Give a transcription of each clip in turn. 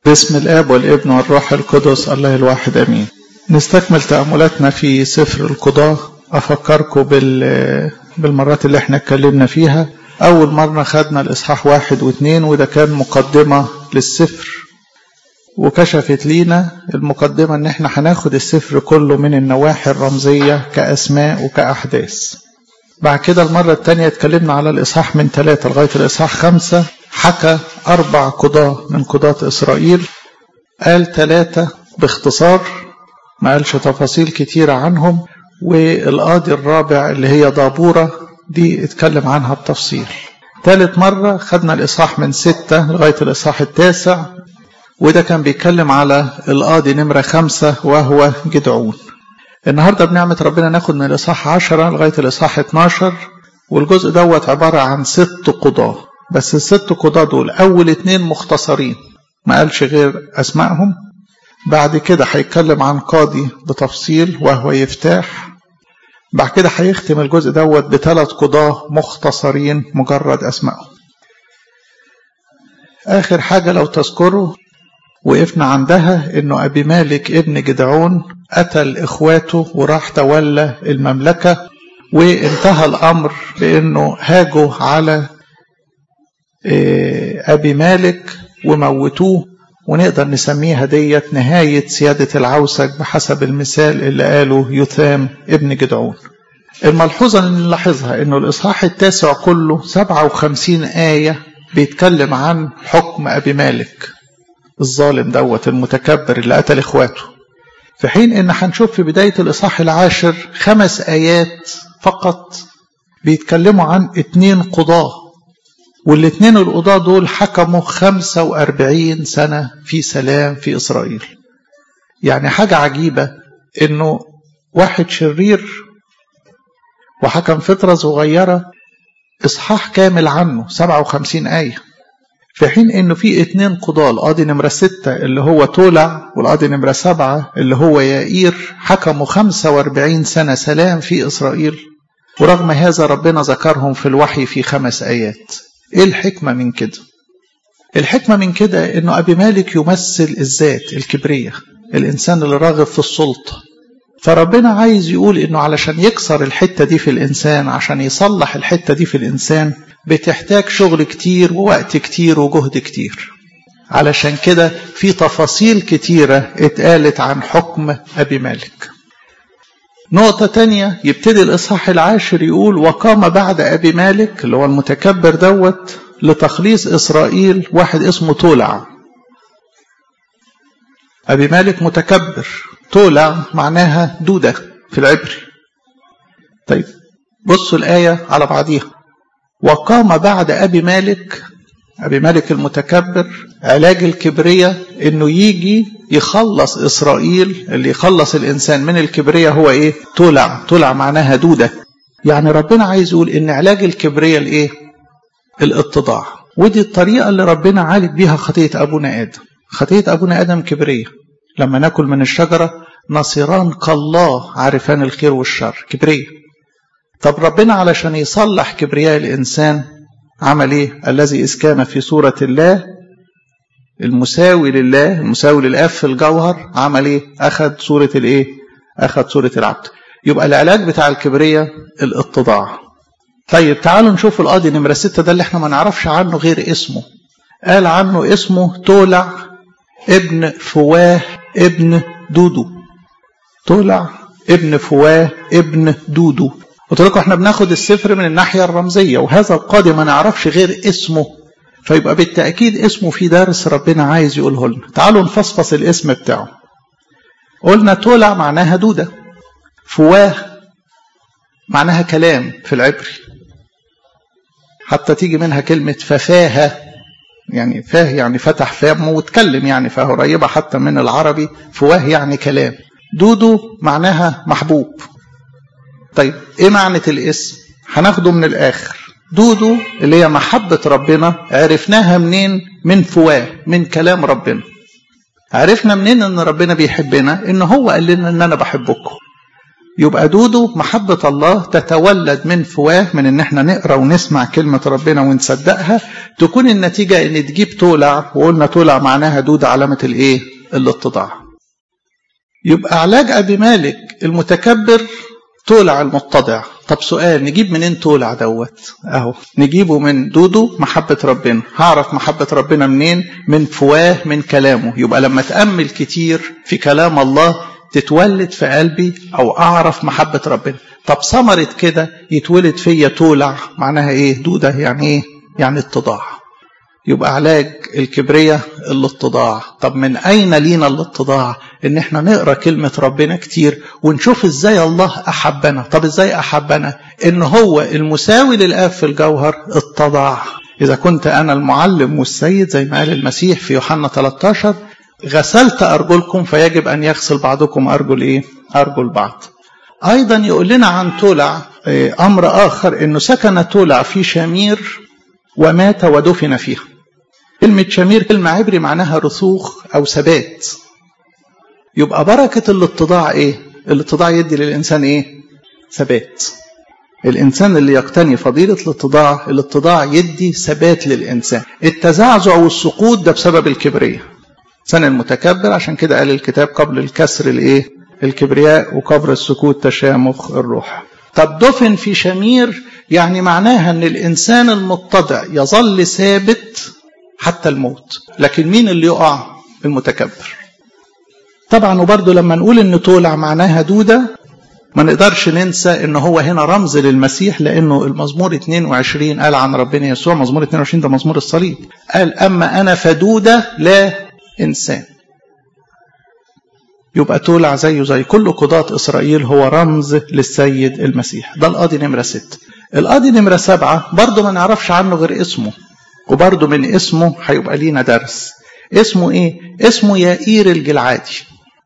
باسم الآب والابن والروح القدس الله الواحد أمين نستكمل تأملاتنا في سفر القضاة أفكركم بال... بالمرات اللي احنا اتكلمنا فيها أول مرة خدنا الإصحاح واحد واثنين وده كان مقدمة للسفر وكشفت لينا المقدمة إن احنا هناخد السفر كله من النواحي الرمزية كأسماء وكأحداث بعد كده المرة التانية اتكلمنا على الإصحاح من ثلاثة لغاية الإصحاح خمسة حكى أربع قضاة من قضاة إسرائيل قال ثلاثة باختصار ما قالش تفاصيل كتيرة عنهم والقاضي الرابع اللي هي دابورة دي اتكلم عنها بتفصيل ثالث مرة خدنا الإصحاح من ستة لغاية الإصحاح التاسع وده كان بيتكلم على القاضي نمرة خمسة وهو جدعون النهاردة بنعمة ربنا ناخد من الإصحاح عشرة لغاية الإصحاح 12 والجزء دوت عبارة عن ست قضاة بس الست قضاة دول أول اتنين مختصرين ما قالش غير أسمائهم بعد كده هيتكلم عن قاضي بتفصيل وهو يفتاح بعد كده هيختم الجزء دوت بثلاث قضاة مختصرين مجرد أسمائهم آخر حاجة لو تذكروا وقفنا عندها إنه أبي مالك ابن جدعون قتل إخواته وراح تولى المملكة وانتهى الأمر بأنه هاجوا على أبي مالك وموتوه ونقدر نسميها ديت نهاية سيادة العوسك بحسب المثال اللي قاله يثام ابن جدعون الملحوظة اللي نلاحظها انه الاصحاح التاسع كله 57 آية بيتكلم عن حكم ابي مالك الظالم دوت المتكبر اللي قتل اخواته في حين ان هنشوف في بداية الاصحاح العاشر خمس آيات فقط بيتكلموا عن اتنين قضاه والاتنين القضاة دول حكموا 45 سنة في سلام في إسرائيل يعني حاجة عجيبة إنه واحد شرير وحكم فترة صغيرة إصحاح كامل عنه 57 آية في حين إنه في اتنين قضاة القاضي نمرة ستة اللي هو تولع والقاضي نمرة سبعة اللي هو يائير حكموا 45 سنة سلام في إسرائيل ورغم هذا ربنا ذكرهم في الوحي في خمس آيات ايه الحكمة من كده الحكمة من كده انه ابي مالك يمثل الذات الكبرية الانسان اللي راغب في السلطة فربنا عايز يقول انه علشان يكسر الحتة دي في الانسان عشان يصلح الحتة دي في الانسان بتحتاج شغل كتير ووقت كتير وجهد كتير علشان كده في تفاصيل كتيرة اتقالت عن حكم ابي مالك نقطة تانية يبتدي الإصحاح العاشر يقول وقام بعد أبي مالك اللي هو المتكبر دوت لتخليص إسرائيل واحد اسمه تولع أبي مالك متكبر تولع معناها دودة في العبري طيب بصوا الآية على بعضيها وقام بعد أبي مالك أبي مالك المتكبر علاج الكبرية إنه يجي يخلص إسرائيل اللي يخلص الإنسان من الكبرية هو إيه؟ تولع تولع معناها دودة يعني ربنا عايز يقول إن علاج الكبرية الإيه؟ الاتضاع ودي الطريقة اللي ربنا عالج بيها خطية أبونا آدم خطية أبونا آدم كبرية لما ناكل من الشجرة نصيران كالله عارفان الخير والشر كبرية طب ربنا علشان يصلح كبرياء الإنسان عمل ايه الذي إذ كان في صورة الله المساوي لله المساوي للآب في الجوهر عمل ايه أخذ صورة الايه أخذ صورة العبد يبقى العلاج بتاع الكبرية الاتضاع طيب تعالوا نشوف القاضي نمرة ستة ده اللي احنا ما نعرفش عنه غير اسمه قال عنه اسمه تولع ابن فواه ابن دودو تولع ابن فواه ابن دودو قلت لكم احنا بناخد السفر من الناحية الرمزية وهذا القاضي ما نعرفش غير اسمه فيبقى بالتأكيد اسمه في درس ربنا عايز يقوله لنا تعالوا نفصفص الاسم بتاعه قلنا تولع معناها دودة فواه معناها كلام في العبري حتى تيجي منها كلمة ففاهة يعني فاه يعني فتح فمه واتكلم يعني فقريبة حتى من العربي فواه يعني كلام دودو معناها محبوب طيب ايه معنى الاسم هناخده من الاخر دودو اللي هي محبة ربنا عرفناها منين من فواه من كلام ربنا عرفنا منين ان ربنا بيحبنا ان هو قال لنا ان انا بحبكم يبقى دودو محبة الله تتولد من فواه من ان احنا نقرا ونسمع كلمة ربنا ونصدقها تكون النتيجة ان تجيب تولع وقلنا تولع معناها دودة علامة الايه الاتضاع يبقى علاج ابي مالك المتكبر تولع المتضع طب سؤال نجيب منين تولع دوت اهو نجيبه من دودو محبة ربنا هعرف محبة ربنا منين من فواه من كلامه يبقى لما تأمل كتير في كلام الله تتولد في قلبي او اعرف محبة ربنا طب ثمرة كده يتولد فيا تولع معناها ايه دودة يعني ايه يعني اتضاع يبقى علاج الكبرية الاتضاع طب من اين لينا الاتضاع ان احنا نقرا كلمة ربنا كتير ونشوف ازاي الله احبنا طب ازاي احبنا ان هو المساوي للاب في الجوهر اتضاع اذا كنت انا المعلم والسيد زي ما قال المسيح في يوحنا 13 غسلت أرجلكم فيجب أن يغسل بعضكم أرجل إيه؟ أرجل بعض. أيضا يقول لنا عن تولع أمر آخر إنه سكن تولع في شامير ومات ودفن فيها. كلمة شامير كلمة عبري معناها رسوخ أو ثبات. يبقى بركة الاتضاع إيه؟ الاتضاع يدي للإنسان إيه؟ ثبات. الإنسان اللي يقتني فضيلة الاتضاع، الاتضاع يدي ثبات للإنسان. التزعزع والسقوط ده بسبب الكبرية. سنة المتكبر عشان كده قال الكتاب قبل الكسر الايه الكبرياء وقبر السكوت تشامخ الروح طب دفن في شمير يعني معناها ان الانسان المتضع يظل ثابت حتى الموت لكن مين اللي يقع المتكبر طبعا وبرضه لما نقول ان تولع معناها دودة ما نقدرش ننسى ان هو هنا رمز للمسيح لانه المزمور 22 قال عن ربنا يسوع مزمور 22 ده مزمور الصليب قال اما انا فدودة لا إنسان يبقى تولع زيه زي كل قضاة إسرائيل هو رمز للسيد المسيح ده القاضي نمرة ست القاضي نمرة سبعة برضه ما نعرفش عنه غير اسمه وبرضه من اسمه هيبقى لينا درس اسمه ايه اسمه يائير الجلعادي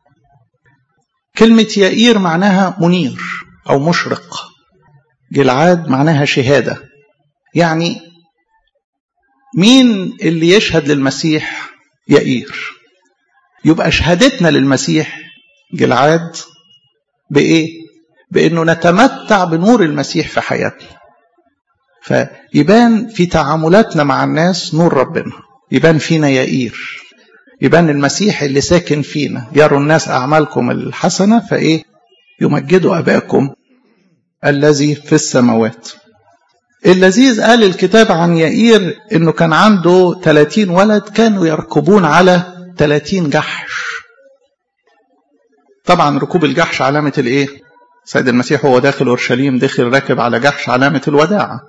كلمة يائير معناها منير أو مشرق جلعاد معناها شهادة يعني مين اللي يشهد للمسيح يائير يبقى شهادتنا للمسيح جلعاد بإيه؟ بإنه نتمتع بنور المسيح في حياتنا فيبان في تعاملاتنا مع الناس نور ربنا يبان فينا يائير يبان المسيح اللي ساكن فينا يروا الناس أعمالكم الحسنة فإيه يمجدوا أباكم الذي في السماوات اللذيذ قال الكتاب عن يائير انه كان عنده 30 ولد كانوا يركبون على 30 جحش طبعا ركوب الجحش علامة الايه سيد المسيح وهو داخل اورشليم دخل راكب على جحش علامة الوداعة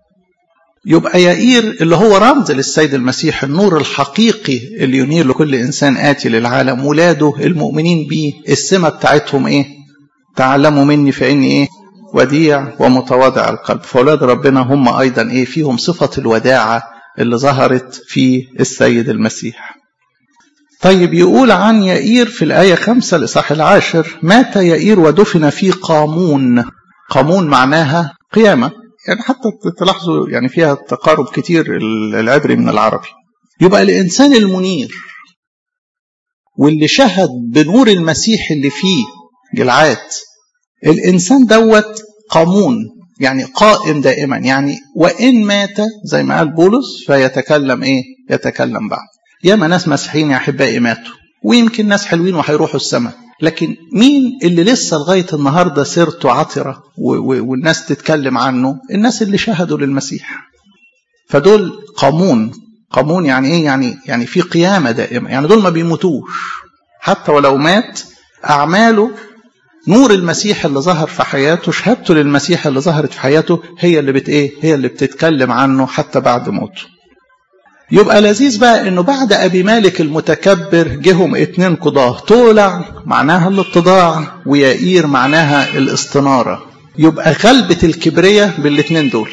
يبقى يائير اللي هو رمز للسيد المسيح النور الحقيقي اللي ينير لكل انسان اتي للعالم ولاده المؤمنين بيه السمة بتاعتهم ايه تعلموا مني فاني ايه وديع ومتواضع القلب فأولاد ربنا هم أيضا إيه فيهم صفة الوداعة اللي ظهرت في السيد المسيح طيب يقول عن يائير في الآية خمسة الإصحاح العاشر مات يائير ودفن في قامون قامون معناها قيامة يعني حتى تلاحظوا يعني فيها تقارب كتير العبري من العربي يبقى الإنسان المنير واللي شهد بنور المسيح اللي فيه جلعاد الإنسان دوت قامون يعني قائم دائما يعني وإن مات زي ما قال بولس فيتكلم إيه يتكلم بعد ياما ناس مسيحيين يا أحبائي ماتوا ويمكن ناس حلوين وهيروحوا السماء لكن مين اللي لسه لغاية النهاردة سيرته عطرة والناس تتكلم عنه الناس اللي شهدوا للمسيح فدول قامون قامون يعني ايه يعني يعني في قيامة دائمة يعني دول ما بيموتوش حتى ولو مات أعماله نور المسيح اللي ظهر في حياته شهادته للمسيح اللي ظهرت في حياته هي اللي بت ايه هي اللي بتتكلم عنه حتى بعد موته يبقى لذيذ بقى انه بعد ابي مالك المتكبر جهم اتنين قضاه تولع معناها الاتضاع ويائير معناها الاستناره يبقى غلبة الكبرية بالاتنين دول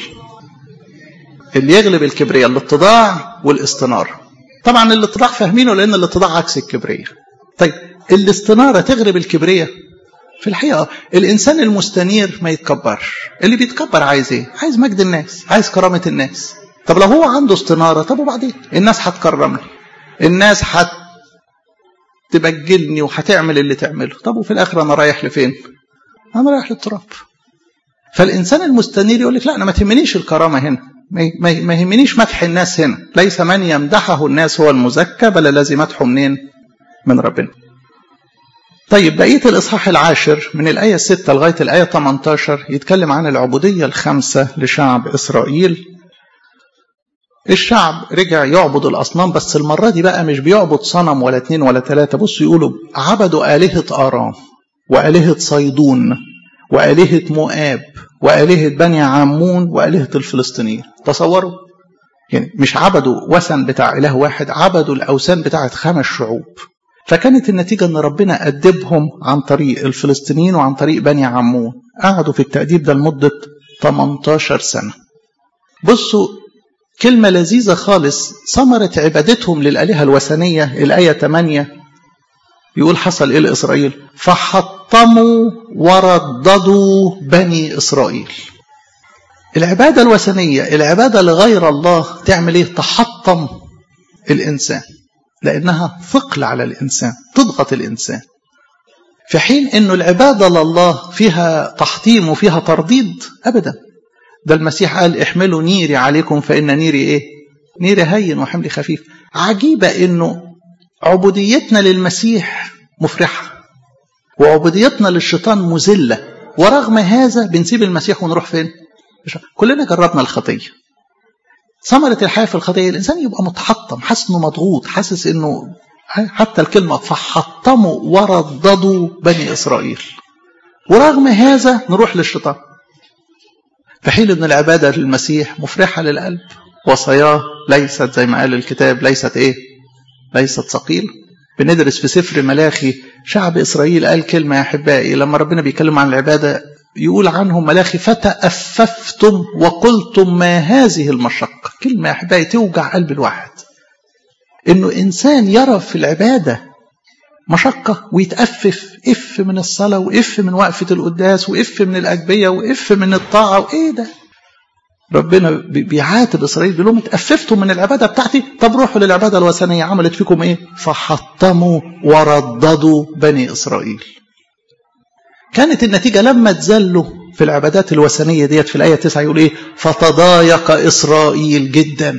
اللي يغلب الكبرية الاتضاع والاستنارة طبعا الاتضاع فاهمينه لان الاتضاع عكس الكبرية طيب الاستنارة تغلب الكبرية في الحقيقة الإنسان المستنير ما يتكبرش اللي بيتكبر عايز إيه؟ عايز مجد الناس عايز كرامة الناس طب لو هو عنده استنارة طب وبعدين الناس هتكرمني الناس هتبجلني وهتعمل اللي تعمله طب وفي الآخر أنا رايح لفين انا رايح للتراب فالانسان المستنير يقول لك لا انا ما تهمنيش الكرامه هنا ما يهمنيش مدح الناس هنا ليس من يمدحه الناس هو المزكى بل الذي مدحه منين من ربنا طيب بقية الإصحاح العاشر من الآية 6 لغاية الآية 18 يتكلم عن العبودية الخمسة لشعب إسرائيل الشعب رجع يعبد الأصنام بس المرة دي بقى مش بيعبد صنم ولا اتنين ولا تلاتة بصوا يقولوا عبدوا آلهة آرام وآلهة صيدون وآلهة مؤاب وآلهة بني عمون وآلهة الفلسطينيين تصوروا يعني مش عبدوا وثن بتاع إله واحد عبدوا الأوثان بتاعت خمس شعوب فكانت النتيجة أن ربنا أدبهم عن طريق الفلسطينيين وعن طريق بني عمون قعدوا في التأديب ده لمدة 18 سنة بصوا كلمة لذيذة خالص ثمرة عبادتهم للآلهة الوثنية الآية 8 يقول حصل إيه لإسرائيل فحطموا ورددوا بني إسرائيل العبادة الوثنية العبادة لغير الله تعمل إيه تحطم الإنسان لأنها ثقل على الإنسان تضغط الإنسان في حين أنه العبادة لله فيها تحطيم وفيها ترديد أبدا ده المسيح قال احملوا نيري عليكم فإن نيري إيه نيري هين وحملي خفيف عجيبة أنه عبوديتنا للمسيح مفرحة وعبوديتنا للشيطان مذلة ورغم هذا بنسيب المسيح ونروح فين كلنا جربنا الخطية ثمرة الحياة في الخطية الإنسان يبقى متحطم حاسس إنه مضغوط حاسس إنه حتى الكلمة فحطموا ورددوا بني إسرائيل ورغم هذا نروح للشيطان في حين إن العبادة للمسيح مفرحة للقلب وصاياه ليست زي ما قال الكتاب ليست إيه؟ ليست ثقيلة بندرس في سفر ملاخي شعب إسرائيل قال كلمة يا أحبائي لما ربنا بيتكلم عن العبادة يقول عنهم ملاخي فتأففتم وقلتم ما هذه المشقة كلمة يا أحبائي توجع قلب الواحد إنه إنسان يرى في العبادة مشقة ويتأفف إف من الصلاة وإف من وقفة القداس وإف من الأجبية وإف من الطاعة وإيه ده ربنا بيعاتب إسرائيل بيقول لهم اتأففتم من العبادة بتاعتي طب روحوا للعبادة الوثنية عملت فيكم إيه فحطموا ورددوا بني إسرائيل كانت النتيجة لما تزلوا في العبادات الوثنية ديت في الآية 9 يقول إيه فتضايق إسرائيل جدا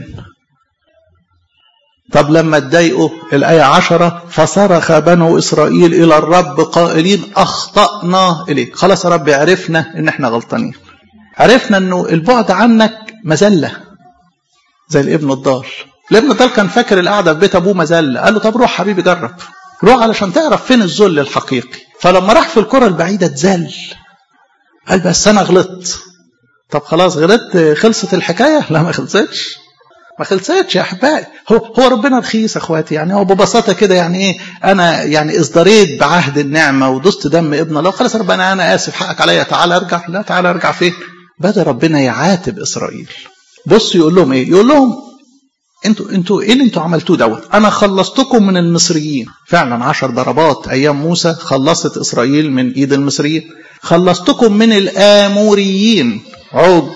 طب لما اتضايقوا الآية 10 فصرخ بنو إسرائيل إلى الرب قائلين أخطأنا إليك خلاص يا رب عرفنا إن إحنا غلطانين عرفنا إنه البعد عنك مذلة زي الابن الضال الابن الضال كان فاكر القعدة في بيت أبوه مذلة قال له طب روح حبيبي جرب روح علشان تعرف فين الذل الحقيقي فلما راح في الكرة البعيدة اتذل قال بس أنا غلطت طب خلاص غلطت خلصت الحكاية لا ما خلصتش ما خلصتش يا احبائي هو هو ربنا رخيص يا اخواتي يعني هو ببساطه كده يعني ايه انا يعني ازدريت بعهد النعمه ودست دم ابن الله خلاص ربنا انا اسف حقك عليا تعالى ارجع لا تعالى ارجع فين بدا ربنا يعاتب اسرائيل بص يقول لهم ايه يقول لهم انتوا انتوا ايه اللي انتوا عملتوه دوت انا خلصتكم من المصريين فعلا عشر ضربات ايام موسى خلصت اسرائيل من ايد المصريين خلصتكم من الاموريين عوج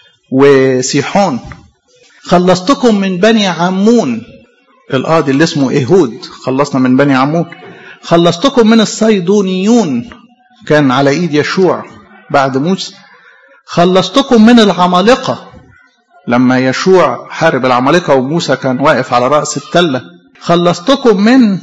وسيحون خلصتكم من بني عمون القاضي اللي اسمه ايهود خلصنا من بني عمون خلصتكم من الصيدونيون كان على ايد يشوع بعد موسى خلصتكم من العمالقه لما يشوع حارب العمالقه وموسى كان واقف على راس التله خلصتكم من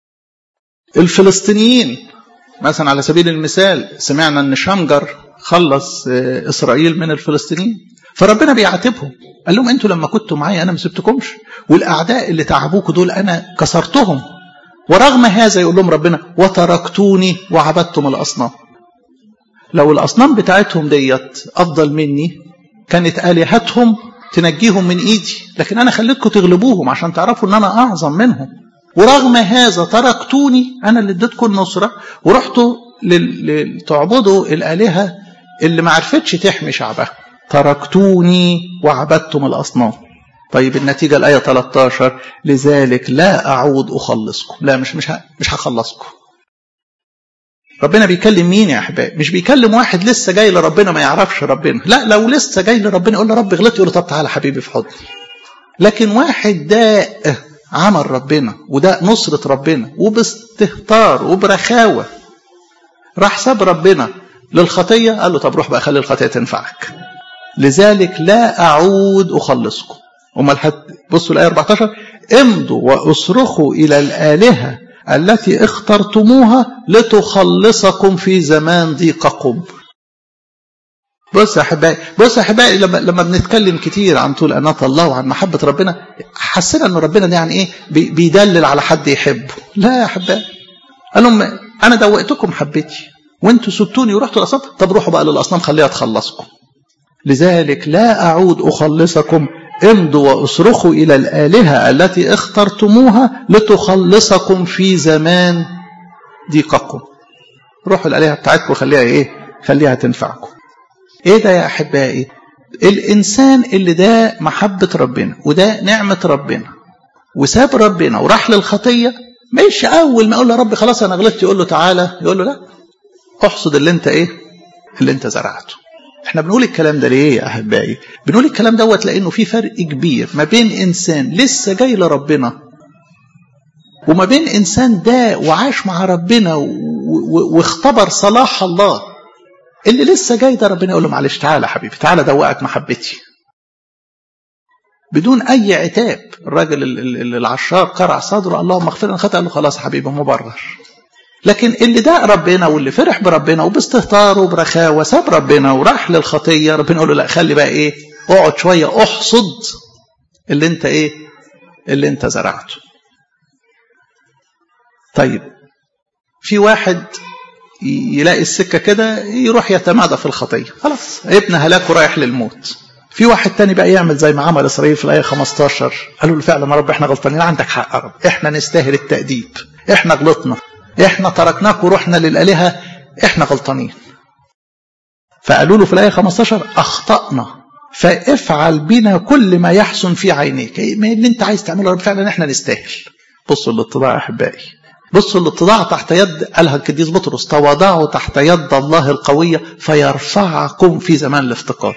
الفلسطينيين مثلا على سبيل المثال سمعنا ان شمجر خلص اسرائيل من الفلسطينيين فربنا بيعاتبهم قال لهم انتوا لما كنتوا معايا انا ما سبتكمش والاعداء اللي تعبوكوا دول انا كسرتهم ورغم هذا يقول لهم ربنا وتركتوني وعبدتم الاصنام لو الاصنام بتاعتهم ديت افضل مني كانت الهتهم تنجيهم من ايدي لكن انا خليتكم تغلبوهم عشان تعرفوا ان انا اعظم منهم ورغم هذا تركتوني انا اللي اديتكم النصره ورحتوا تعبدوا الالهه اللي ما عرفتش تحمي شعبها تركتوني وعبدتم الأصنام طيب النتيجة الآية 13 لذلك لا أعود أخلصكم لا مش مش مش هخلصكم ربنا بيكلم مين يا أحباب مش بيكلم واحد لسه جاي لربنا ما يعرفش ربنا لا لو لسه جاي لربنا يقول له رب غلطت يقول له طب تعالى حبيبي في حضني لكن واحد ده عمل ربنا وده نصرة ربنا وباستهتار وبرخاوة راح ساب ربنا للخطية قال له طب روح بقى خلي الخطية تنفعك لذلك لا أعود أخلصكم أمال بصوا الآية 14 امضوا واصرخوا إلى الآلهة التي اخترتموها لتخلصكم في زمان ضيقكم بص يا احبائي بص يا احبائي لما لما بنتكلم كتير عن طول اناة الله وعن محبه ربنا حسينا ان ربنا ده يعني ايه بيدلل على حد يحبه لا يا احبائي قال لهم انا دوقتكم حبتي وانتوا سبتوني ورحتوا الاصنام طب روحوا بقى للاصنام خليها تخلصكم لذلك لا اعود اخلصكم امضوا واصرخوا الى الالهه التي اخترتموها لتخلصكم في زمان ضيقكم روحوا الالهه بتاعتكم وخليها ايه خليها تنفعكم ايه ده يا احبائي الانسان اللي ده محبه ربنا وده نعمه ربنا وساب ربنا وراح للخطيه مش اول ما يقول له رب خلاص انا غلطت يقول له تعالى يقول له لا احصد اللي انت ايه اللي انت زرعته احنا بنقول الكلام ده ليه يا احبائي بنقول الكلام دوت لانه في فرق كبير ما بين انسان لسه جاي لربنا وما بين انسان ده وعاش مع ربنا واختبر صلاح الله اللي لسه جاي ده ربنا يقول له معلش تعالى حبيبي تعالى دوقك محبتي بدون اي عتاب الراجل العشار قرع صدره اللهم اغفر لنا خطأ قال له خلاص حبيبي مبرر لكن اللي داق ربنا واللي فرح بربنا وباستهتاره وبرخاوه ساب ربنا وراح للخطيه ربنا يقول له لا خلي بقى ايه اقعد شويه احصد اللي انت ايه اللي انت زرعته طيب في واحد يلاقي السكه كده يروح يتمادى في الخطيه خلاص ابن هلاكه رايح للموت في واحد تاني بقى يعمل زي ما عمل اسرائيل في الايه 15 قالوا له فعلا يا رب احنا غلطانين عندك حق يا رب احنا نستاهل التاديب احنا غلطنا احنا تركناك ورحنا للالهه احنا غلطانين فقالوا له في الايه 15 اخطانا فافعل بنا كل ما يحسن في عينيك ما اللي انت عايز تعمله يا رب فعلا احنا نستاهل بصوا الاتضاع يا احبائي بصوا الاتضاع تحت يد قالها القديس بطرس تواضعوا تحت يد الله القويه فيرفعكم في زمان الافتقاد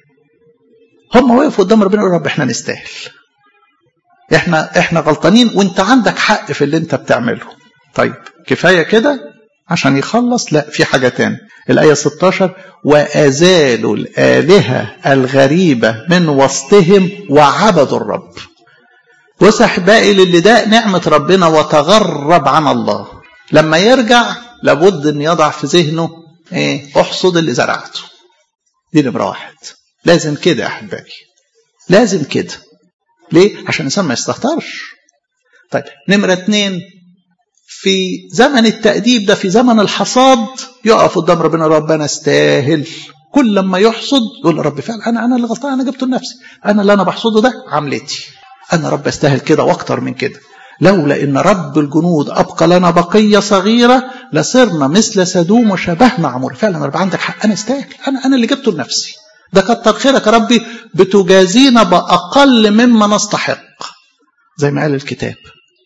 هم وقفوا قدام ربنا يقولوا رب احنا نستاهل احنا احنا غلطانين وانت عندك حق في اللي انت بتعمله طيب كفايه كده عشان يخلص لا في حاجه تاني الايه 16 وازالوا الالهه الغريبه من وسطهم وعبدوا الرب بص احبائي للي ده نعمه ربنا وتغرب عن الله لما يرجع لابد ان يضع في ذهنه ايه احصد اللي زرعته دي نمره واحد لازم كده يا احبائي لازم كده ليه عشان الانسان ما يستهترش طيب نمره اتنين في زمن التأديب ده في زمن الحصاد يقف قدام ربنا ربنا استاهل كل لما يحصد يقول رب فعلا انا انا اللي غلطان انا جبته لنفسي انا اللي انا بحصده ده عملتي انا رب استاهل كده واكتر من كده لولا ان رب الجنود ابقى لنا بقيه صغيره لصرنا مثل سدوم وشبهنا عمور فعلا رب عندك حق انا استاهل انا انا اللي جبته لنفسي ده كتر خيرك يا ربي بتجازينا باقل مما نستحق زي ما قال الكتاب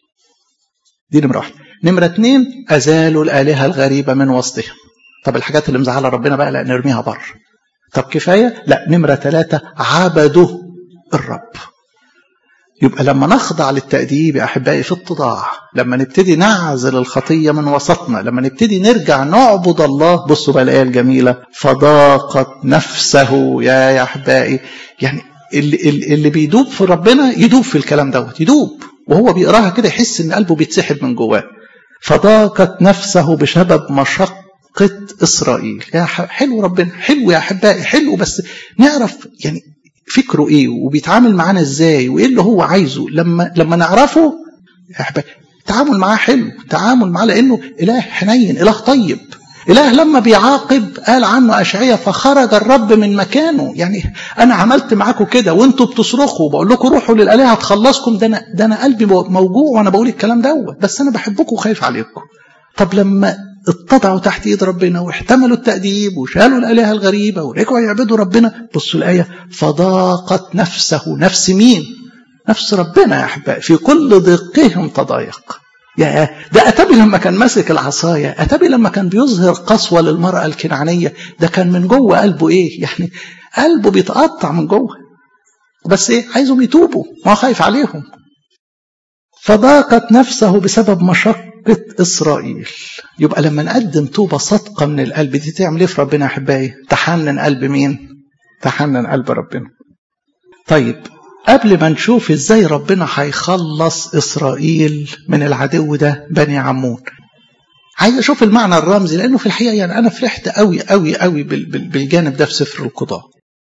دي نمره واحده نمرة اتنين أزالوا الآلهة الغريبة من وسطهم طب الحاجات اللي مزعلة ربنا بقى لا نرميها بره طب كفاية لا نمرة ثلاثة عبدوا الرب يبقى لما نخضع للتأديب يا أحبائي في اتضاع لما نبتدي نعزل الخطية من وسطنا لما نبتدي نرجع نعبد الله بصوا بقى الآية الجميلة فضاقت نفسه يا يا أحبائي يعني اللي, اللي بيدوب في ربنا يدوب في الكلام دوت يدوب وهو بيقراها كده يحس ان قلبه بيتسحب من جواه فضاقت نفسه بسبب مشقة إسرائيل يا حلو ربنا حلو يا أحبائي حلو بس نعرف يعني فكره إيه وبيتعامل معانا إزاي وإيه اللي هو عايزه لما لما نعرفه يا أحبائي التعامل معاه حلو التعامل معاه لأنه إله حنين إله طيب إله لما بيعاقب قال عنه أشعية فخرج الرب من مكانه يعني أنا عملت معاكم كده وأنتوا بتصرخوا بقول لكم روحوا للآلهة هتخلصكم ده أنا ده أنا قلبي موجوع وأنا بقول الكلام دوت بس أنا بحبكم وخايف عليكم طب لما اتضعوا تحت ايد ربنا واحتملوا التأديب وشالوا الآلهة الغريبة ورجعوا يعبدوا ربنا بصوا الآية فضاقت نفسه نفس مين؟ نفس ربنا يا أحبائي في كل ضيقهم تضايق يا ده أتابي لما كان ماسك العصاية أتابي لما كان بيظهر قسوة للمرأة الكنعانية ده كان من جوه قلبه إيه يعني قلبه بيتقطع من جوه بس إيه عايزهم يتوبوا ما هو خايف عليهم فضاقت نفسه بسبب مشقة توبة إسرائيل يبقى لما نقدم توبة صادقة من القلب دي تعمل إيه في ربنا يا أحبائي؟ تحنن قلب مين؟ تحنن قلب ربنا. طيب قبل ما نشوف إزاي ربنا هيخلص إسرائيل من العدو ده بني عمون. عايز أشوف المعنى الرمزي لأنه في الحقيقة يعني أنا فرحت قوي قوي قوي بالجانب ده في سفر القضاء.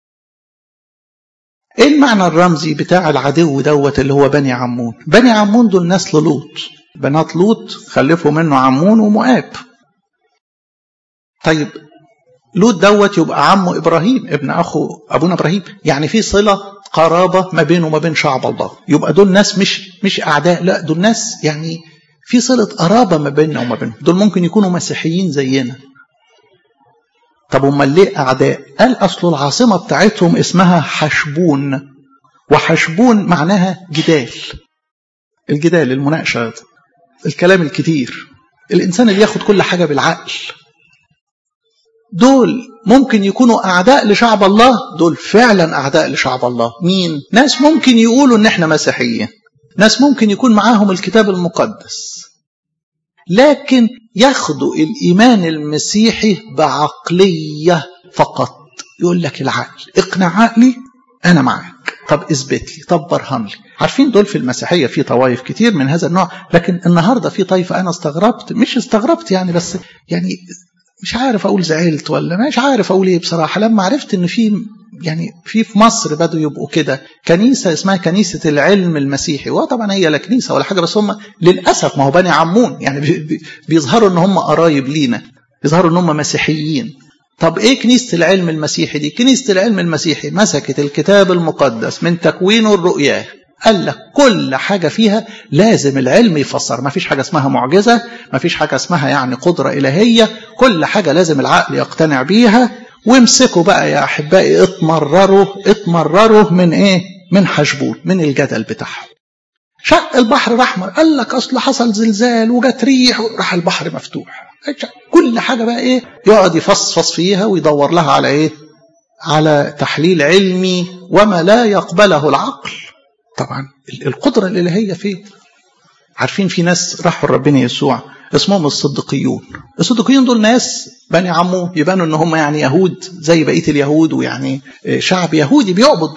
ايه المعنى الرمزي بتاع العدو دوت اللي هو بني عمون بني عمون دول نسل لوط بنات لوط خلفوا منه عمون ومؤاب طيب لوط دوت يبقى عمه ابراهيم ابن اخو ابونا ابراهيم يعني في صله قرابه ما بينه وما بين شعب الله يبقى دول ناس مش مش اعداء لا دول ناس يعني في صله قرابه ما بيننا وما بينهم دول ممكن يكونوا مسيحيين زينا طب امال ليه اعداء قال اصل العاصمه بتاعتهم اسمها حشبون وحشبون معناها جدال الجدال المناقشه الكلام الكتير الانسان اللي ياخد كل حاجه بالعقل دول ممكن يكونوا اعداء لشعب الله دول فعلا اعداء لشعب الله مين ناس ممكن يقولوا ان احنا مسيحيين ناس ممكن يكون معاهم الكتاب المقدس لكن ياخدوا الإيمان المسيحي بعقلية فقط يقول لك العقل اقنع عقلي أنا معاك طب اثبت لي طب برهن لي عارفين دول في المسيحية في طوائف كتير من هذا النوع لكن النهاردة في طائفة أنا استغربت مش استغربت يعني بس يعني مش عارف أقول زعلت ولا مش عارف أقول إيه بصراحة لما عرفت إن في يعني في في مصر بدوا يبقوا كده كنيسة اسمها كنيسة العلم المسيحي وطبعا هي لا كنيسة ولا حاجة بس هم للأسف ما هو بني عمون يعني بيظهروا إن هم قرايب لينا يظهروا إن هم مسيحيين طب إيه كنيسة العلم المسيحي دي كنيسة العلم المسيحي مسكت الكتاب المقدس من تكوينه الرؤياه قال لك كل حاجة فيها لازم العلم يفسر ما فيش حاجة اسمها معجزة ما فيش حاجة اسمها يعني قدرة إلهية كل حاجة لازم العقل يقتنع بيها وامسكوا بقى يا أحبائي اتمرروا اتمرروا من إيه من حشبون من الجدل بتاعهم شق البحر الأحمر قال لك أصل حصل زلزال وجت ريح راح البحر مفتوح كل حاجة بقى إيه يقعد يفصفص فيها ويدور لها على إيه على تحليل علمي وما لا يقبله العقل طبعا القدرة الإلهية فيه عارفين في ناس راحوا لربنا يسوع اسمهم الصديقيون الصديقيون دول ناس بني عمه يبانوا ان هم يعني يهود زي بقيه اليهود ويعني شعب يهودي بيعبد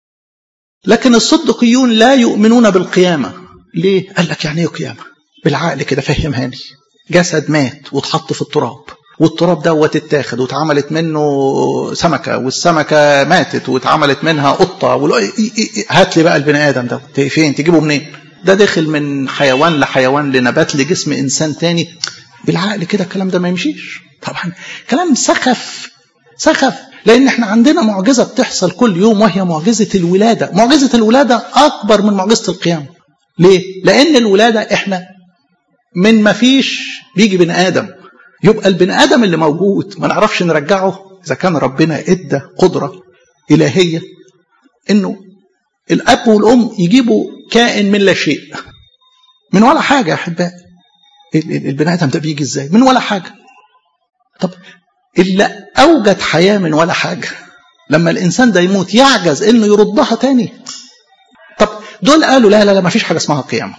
لكن الصديقيون لا يؤمنون بالقيامه ليه قال لك يعني ايه قيامه بالعقل كده فهمهاني جسد مات واتحط في التراب والتراب دوت اتاخد واتعملت منه سمكه والسمكه ماتت واتعملت منها قطه هات لي بقى البني ادم ده فين تجيبه منين ده داخل من حيوان لحيوان لنبات لجسم انسان تاني بالعقل كده الكلام ده ما يمشيش طبعا كلام سخف سخف لان احنا عندنا معجزه بتحصل كل يوم وهي معجزه الولاده معجزه الولاده اكبر من معجزه القيامه ليه لان الولاده احنا من ما فيش بيجي بني ادم يبقى البني ادم اللي موجود ما نعرفش نرجعه اذا كان ربنا ادى قدره الهيه انه الاب والام يجيبوا كائن من لا شيء من ولا حاجه يا احبائي البني ادم ده بيجي ازاي من ولا حاجه طب اللي اوجد حياه من ولا حاجه لما الانسان ده يموت يعجز انه يردها تاني طب دول قالوا لا لا لا ما فيش حاجه اسمها قيامه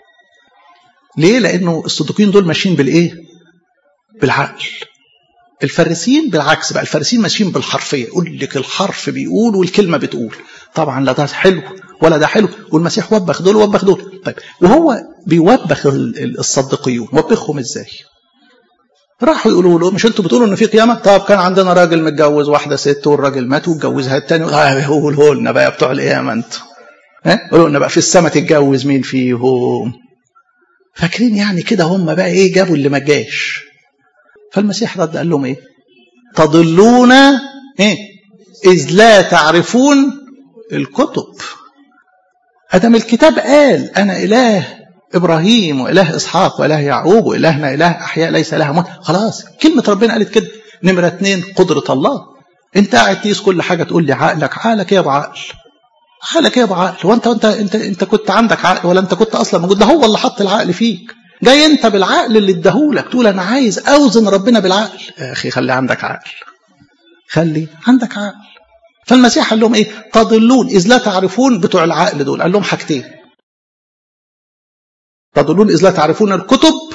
ليه لانه الصديقين دول ماشيين بالايه بالعقل الفارسيين بالعكس بقى الفارسيين ماشيين بالحرفيه يقول لك الحرف بيقول والكلمه بتقول طبعا لا ده حلو ولا ده حلو والمسيح وبخ دول وبخ دول طيب وهو بيوبخ الصديقيون وبخهم ازاي راحوا يقولوا له مش انتوا بتقولوا ان في قيامه طب كان عندنا راجل متجوز واحده ست والراجل مات واتجوزها الثاني قولوا لنا بقى بتوع القيامه انتوا ها قولوا لنا بقى في السماء تتجوز مين فيهم فاكرين يعني كده هم بقى ايه جابوا اللي ما جاش فالمسيح رد قال لهم ايه تضلون ايه اذ لا تعرفون الكتب ادم الكتاب قال انا اله ابراهيم واله اسحاق واله يعقوب والهنا اله احياء ليس لها موت خلاص كلمه ربنا قالت كده نمره اتنين قدره الله انت قاعد تقيس كل حاجه تقول لي عقلك عقلك ايه يا ابو عقل عقلك ايه يا ابو عقل وانت انت انت انت كنت عندك عقل ولا انت كنت اصلا موجود ده هو اللي حط العقل فيك جاي انت بالعقل اللي اداهولك تقول انا عايز اوزن ربنا بالعقل يا اخي خلي عندك عقل خلي عندك عقل فالمسيح قال لهم ايه تضلون اذ لا تعرفون بتوع العقل دول قال لهم حاجتين تضلون اذ لا تعرفون الكتب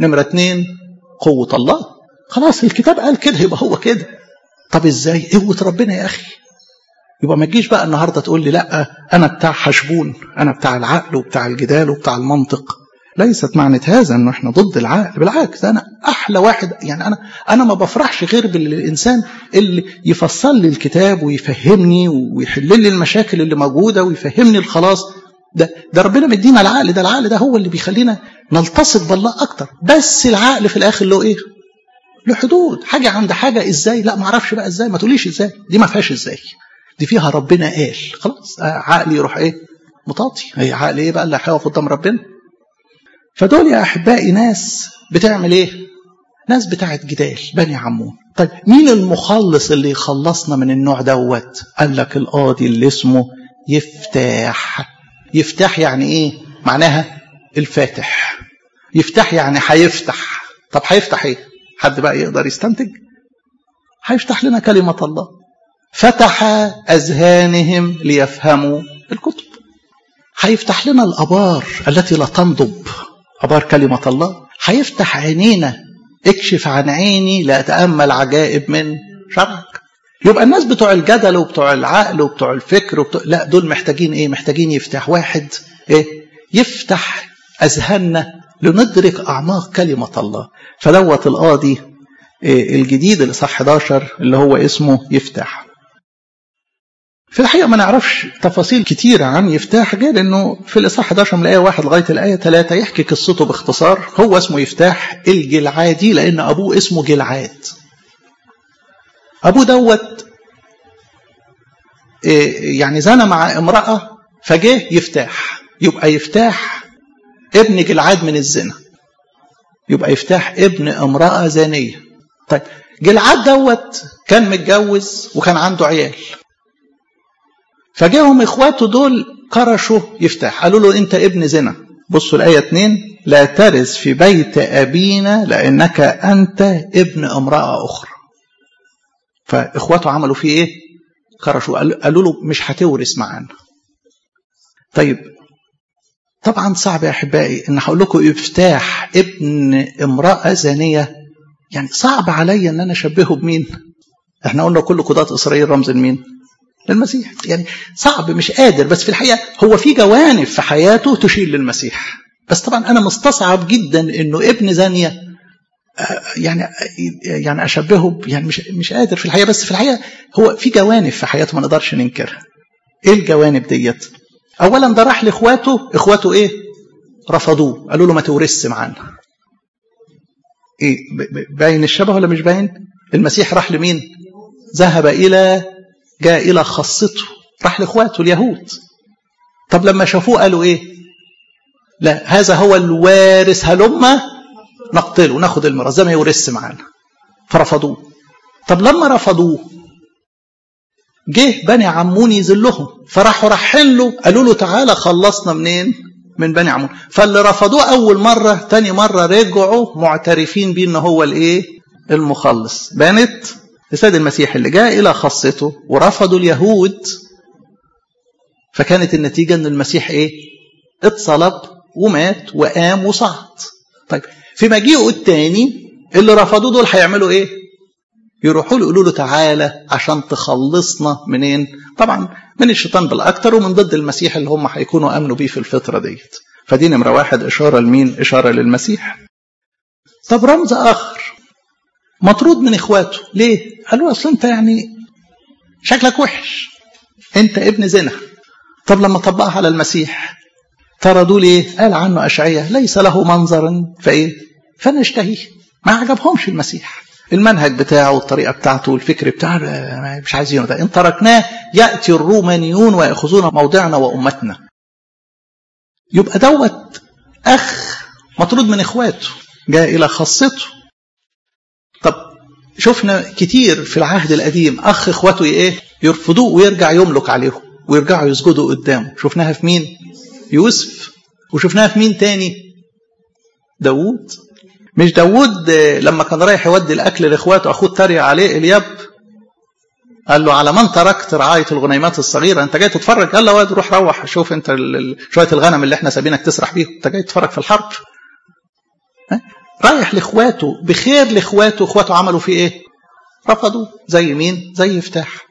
نمرة اتنين قوة الله خلاص الكتاب قال كده يبقى هو كده طب ازاي قوة ربنا يا أخي يبقى ما تجيش بقى النهاردة تقول لي لا أنا بتاع حشبون أنا بتاع العقل وبتاع الجدال وبتاع المنطق ليست معنى هذا انه احنا ضد العقل بالعكس انا احلى واحد يعني انا انا ما بفرحش غير بالانسان اللي يفسر لي الكتاب ويفهمني ويحل لي المشاكل اللي موجوده ويفهمني الخلاص ده ده ربنا مدينا العقل ده العقل ده هو اللي بيخلينا نلتصق بالله اكتر بس العقل في الاخر له ايه؟ له حدود حاجه عند حاجه ازاي لا ما اعرفش بقى ازاي ما تقوليش ازاي دي ما فيهاش ازاي دي فيها ربنا قال خلاص عقلي يروح ايه؟ مطاطي هي عقل ايه بقى اللي هيقف قدام ربنا؟ فدول يا احبائي ناس بتعمل ايه؟ ناس بتاعت جدال بني عمون طيب مين المخلص اللي يخلصنا من النوع دوت؟ قال لك القاضي اللي اسمه يفتاح يفتح يعني ايه؟ معناها الفاتح يفتح يعني هيفتح طب هيفتح ايه؟ حد بقى يقدر يستنتج؟ هيفتح لنا كلمة الله فتح أذهانهم ليفهموا الكتب هيفتح لنا الأبار التي لا تنضب أبار كلمة الله هيفتح عينينا اكشف عن عيني لأتأمل عجائب من شرعك يبقى الناس بتوع الجدل وبتوع العقل وبتوع الفكر وبتوع لا دول محتاجين ايه محتاجين يفتح واحد ايه يفتح اذهاننا لندرك اعماق كلمه الله فدوت القاضي إيه الجديد الاصحاح 11 اللي هو اسمه يفتح في الحقيقه ما نعرفش تفاصيل كتيره عن يفتاح غير انه في الاصحاح 11 من الايه 1 لغايه الايه 3 يحكي قصته باختصار هو اسمه يفتاح الجلعادي لان ابوه اسمه جلعاد ابوه دوت يعني زنى مع امراه فجه يفتاح يبقى يفتاح ابن جلعاد من الزنا يبقى يفتاح ابن امراه زانيه طيب جلعاد دوت كان متجوز وكان عنده عيال فجاهم اخواته دول كرشوا يفتح قالوا له انت ابن زنا بصوا الايه 2 لا ترث في بيت ابينا لانك انت ابن امراه اخرى فاخواته عملوا فيه ايه كرشوا قالوا له مش هتورث معانا طيب طبعا صعب يا احبائي ان هقول لكم افتاح ابن امراه زانيه يعني صعب عليا ان انا اشبهه بمين احنا قلنا كل قضاة اسرائيل رمز لمين للمسيح يعني صعب مش قادر بس في الحقيقه هو في جوانب في حياته تشير للمسيح بس طبعا انا مستصعب جدا انه ابن زانيه يعني يعني اشبهه يعني مش مش قادر في الحقيقه بس في الحقيقه هو في جوانب في حياته ما نقدرش ننكرها ايه الجوانب ديت اولا ده راح لاخواته اخواته ايه رفضوه قالوا له ما تورثش معانا ايه باين الشبه ولا مش باين المسيح راح لمين ذهب الى جاء الى خاصته راح لاخواته اليهود طب لما شافوه قالوا ايه لا هذا هو الوارث هلما نقتله ناخد الميراث ده ما يورثش معانا فرفضوه طب لما رفضوه جه بني عمون يذلهم فراحوا رايحين له قالوا له تعالى خلصنا منين من بني عمون فاللي رفضوه اول مره تاني مره رجعوا معترفين بيه ان هو الايه المخلص بانت السيد المسيح اللي جاء الى خاصته ورفضوا اليهود فكانت النتيجه ان المسيح ايه اتصلب ومات وقام وصعد طيب في مجيئه الثاني اللي رفضوه دول هيعملوا ايه يروحوا له يقولوا له تعالى عشان تخلصنا منين طبعا من الشيطان بالاكثر ومن ضد المسيح اللي هم هيكونوا امنوا بيه في الفتره ديت فدي نمره واحد اشاره لمين اشاره للمسيح طب رمز اخر مطرود من اخواته ليه قالوا اصل انت يعني شكلك وحش انت ابن زنا طب لما طبقها على المسيح طردوا ليه قال عنه اشعياء ليس له منظر فايه فنشتهيه ما عجبهمش المسيح المنهج بتاعه والطريقه بتاعته والفكر بتاعه مش عايزينه ده ان تركناه ياتي الرومانيون وياخذون موضعنا وامتنا يبقى دوت اخ مطرود من اخواته جاء الى خاصته طب شفنا كتير في العهد القديم اخ اخواته ايه يرفضوه ويرجع يملك عليهم ويرجعوا يسجدوا قدامه شفناها في مين يوسف وشفناها في مين تاني داوود مش داوود لما كان رايح يودي الاكل لاخواته اخوه تريق عليه الياب قال له على من تركت رعايه الغنيمات الصغيره انت جاي تتفرج قال له واد روح روح شوف انت شويه الغنم اللي احنا سابينك تسرح بيهم انت جاي تتفرج في الحرب رايح لاخواته بخير لاخواته اخواته عملوا فيه ايه رفضوا زي مين زي يفتح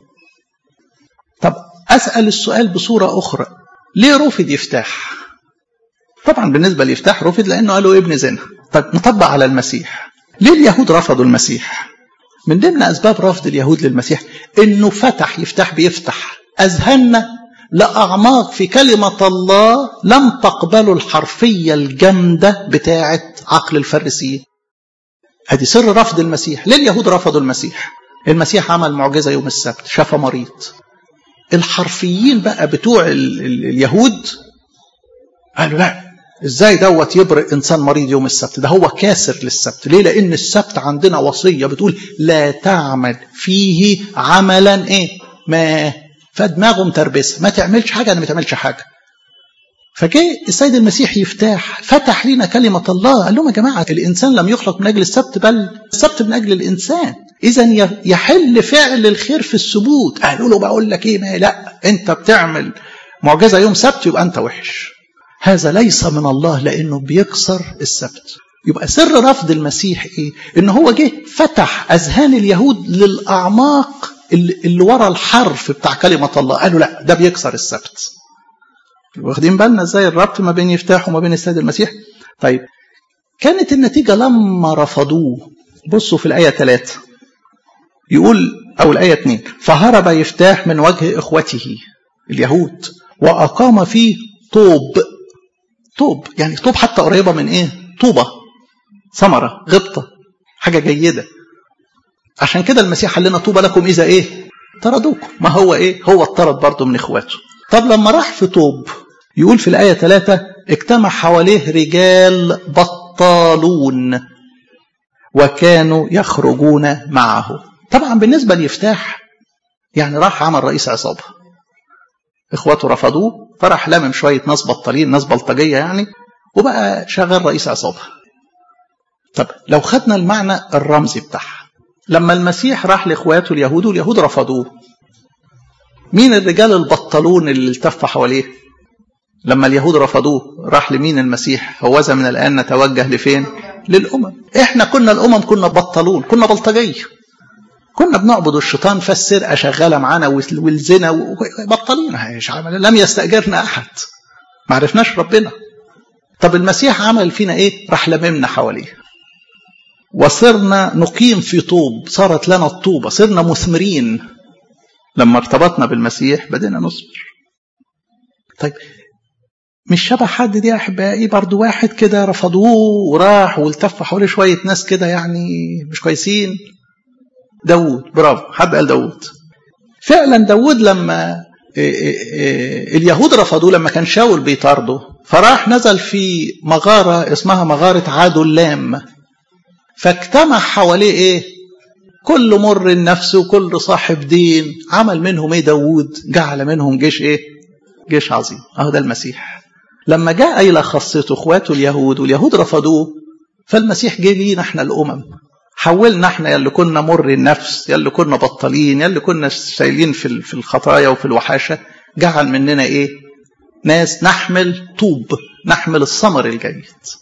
طب اسال السؤال بصوره اخرى ليه رفض يفتح طبعا بالنسبه ليفتح رفض لانه قالوا ابن زنا طب نطبق على المسيح ليه اليهود رفضوا المسيح من ضمن اسباب رفض اليهود للمسيح انه فتح يفتح بيفتح اذهاننا لاعماق في كلمه الله لم تقبلوا الحرفيه الجامده بتاعه عقل الفريسيين ادي سر رفض المسيح ليه اليهود رفضوا المسيح المسيح عمل معجزه يوم السبت شفى مريض الحرفيين بقى بتوع ال ال اليهود قالوا لا ازاي دوت يبرئ انسان مريض يوم السبت ده هو كاسر للسبت ليه لان السبت عندنا وصيه بتقول لا تعمل فيه عملا ايه ما فدماغه متربسه ما تعملش حاجه انا ما تعملش حاجه فجاء السيد المسيح يفتح فتح لنا كلمة الله قال لهم يا جماعة الإنسان لم يخلق من أجل السبت بل السبت من أجل الإنسان إذا يحل فعل الخير في السبوت قالوا له بقول لك إيه ما لا أنت بتعمل معجزة يوم سبت يبقى أنت وحش هذا ليس من الله لأنه بيكسر السبت يبقى سر رفض المسيح إيه إن هو جه فتح أذهان اليهود للأعماق اللي ورا الحرف بتاع كلمة الله قالوا لا ده بيكسر السبت واخدين بالنا ازاي الربط ما بين يفتح وما بين السيد المسيح طيب كانت النتيجة لما رفضوه بصوا في الآية 3 يقول أو الآية 2 فهرب يفتاح من وجه إخوته اليهود وأقام فيه طوب طوب يعني طوب حتى قريبة من إيه طوبة ثمرة غبطة حاجة جيدة عشان كده المسيح قال لنا طوبى لكم إذا إيه طردوكم ما هو إيه هو اطرد برضه من إخواته طب لما راح في طوب يقول في الآية 3 اجتمع حواليه رجال بطالون وكانوا يخرجون معه طبعا بالنسبة ليفتاح يعني راح عمل رئيس عصابة اخواته رفضوه فراح لمم شوية ناس بطالين ناس بلطجية يعني وبقى شغال رئيس عصابة طب لو خدنا المعنى الرمزي بتاعها لما المسيح راح لاخواته اليهود واليهود رفضوه مين الرجال البطلون اللي التفوا حواليه لما اليهود رفضوه راح لمين المسيح هوذا من الآن نتوجه لفين للأمم احنا كنا الأمم كنا بطلون كنا بلطجية كنا بنعبد الشيطان فالسرقة شغالة معانا والزنا بطلين لم يستأجرنا أحد ما عرفناش ربنا طب المسيح عمل فينا ايه راح لممنا حواليه وصرنا نقيم في طوب صارت لنا الطوبة صرنا مثمرين لما ارتبطنا بالمسيح بدينا نصبر طيب مش شبه حد دي يا احبائي برضو واحد كده رفضوه وراح والتف حواليه شويه ناس كده يعني مش كويسين داوود برافو حد قال داوود فعلا داوود لما اليهود رفضوه لما كان شاول بيطارده فراح نزل في مغاره اسمها مغاره عادلام فاجتمع حواليه ايه كل مر النفس وكل صاحب دين عمل منهم ايه داوود جعل منهم جيش ايه جيش عظيم اهو ده المسيح لما جاء الى خاصته اخواته اليهود واليهود رفضوه فالمسيح جه لينا احنا الامم حولنا احنا يلي كنا مر النفس يلي كنا بطالين يلي كنا شايلين في في الخطايا وفي الوحاشه جعل مننا ايه ناس نحمل طوب نحمل الثمر الجيد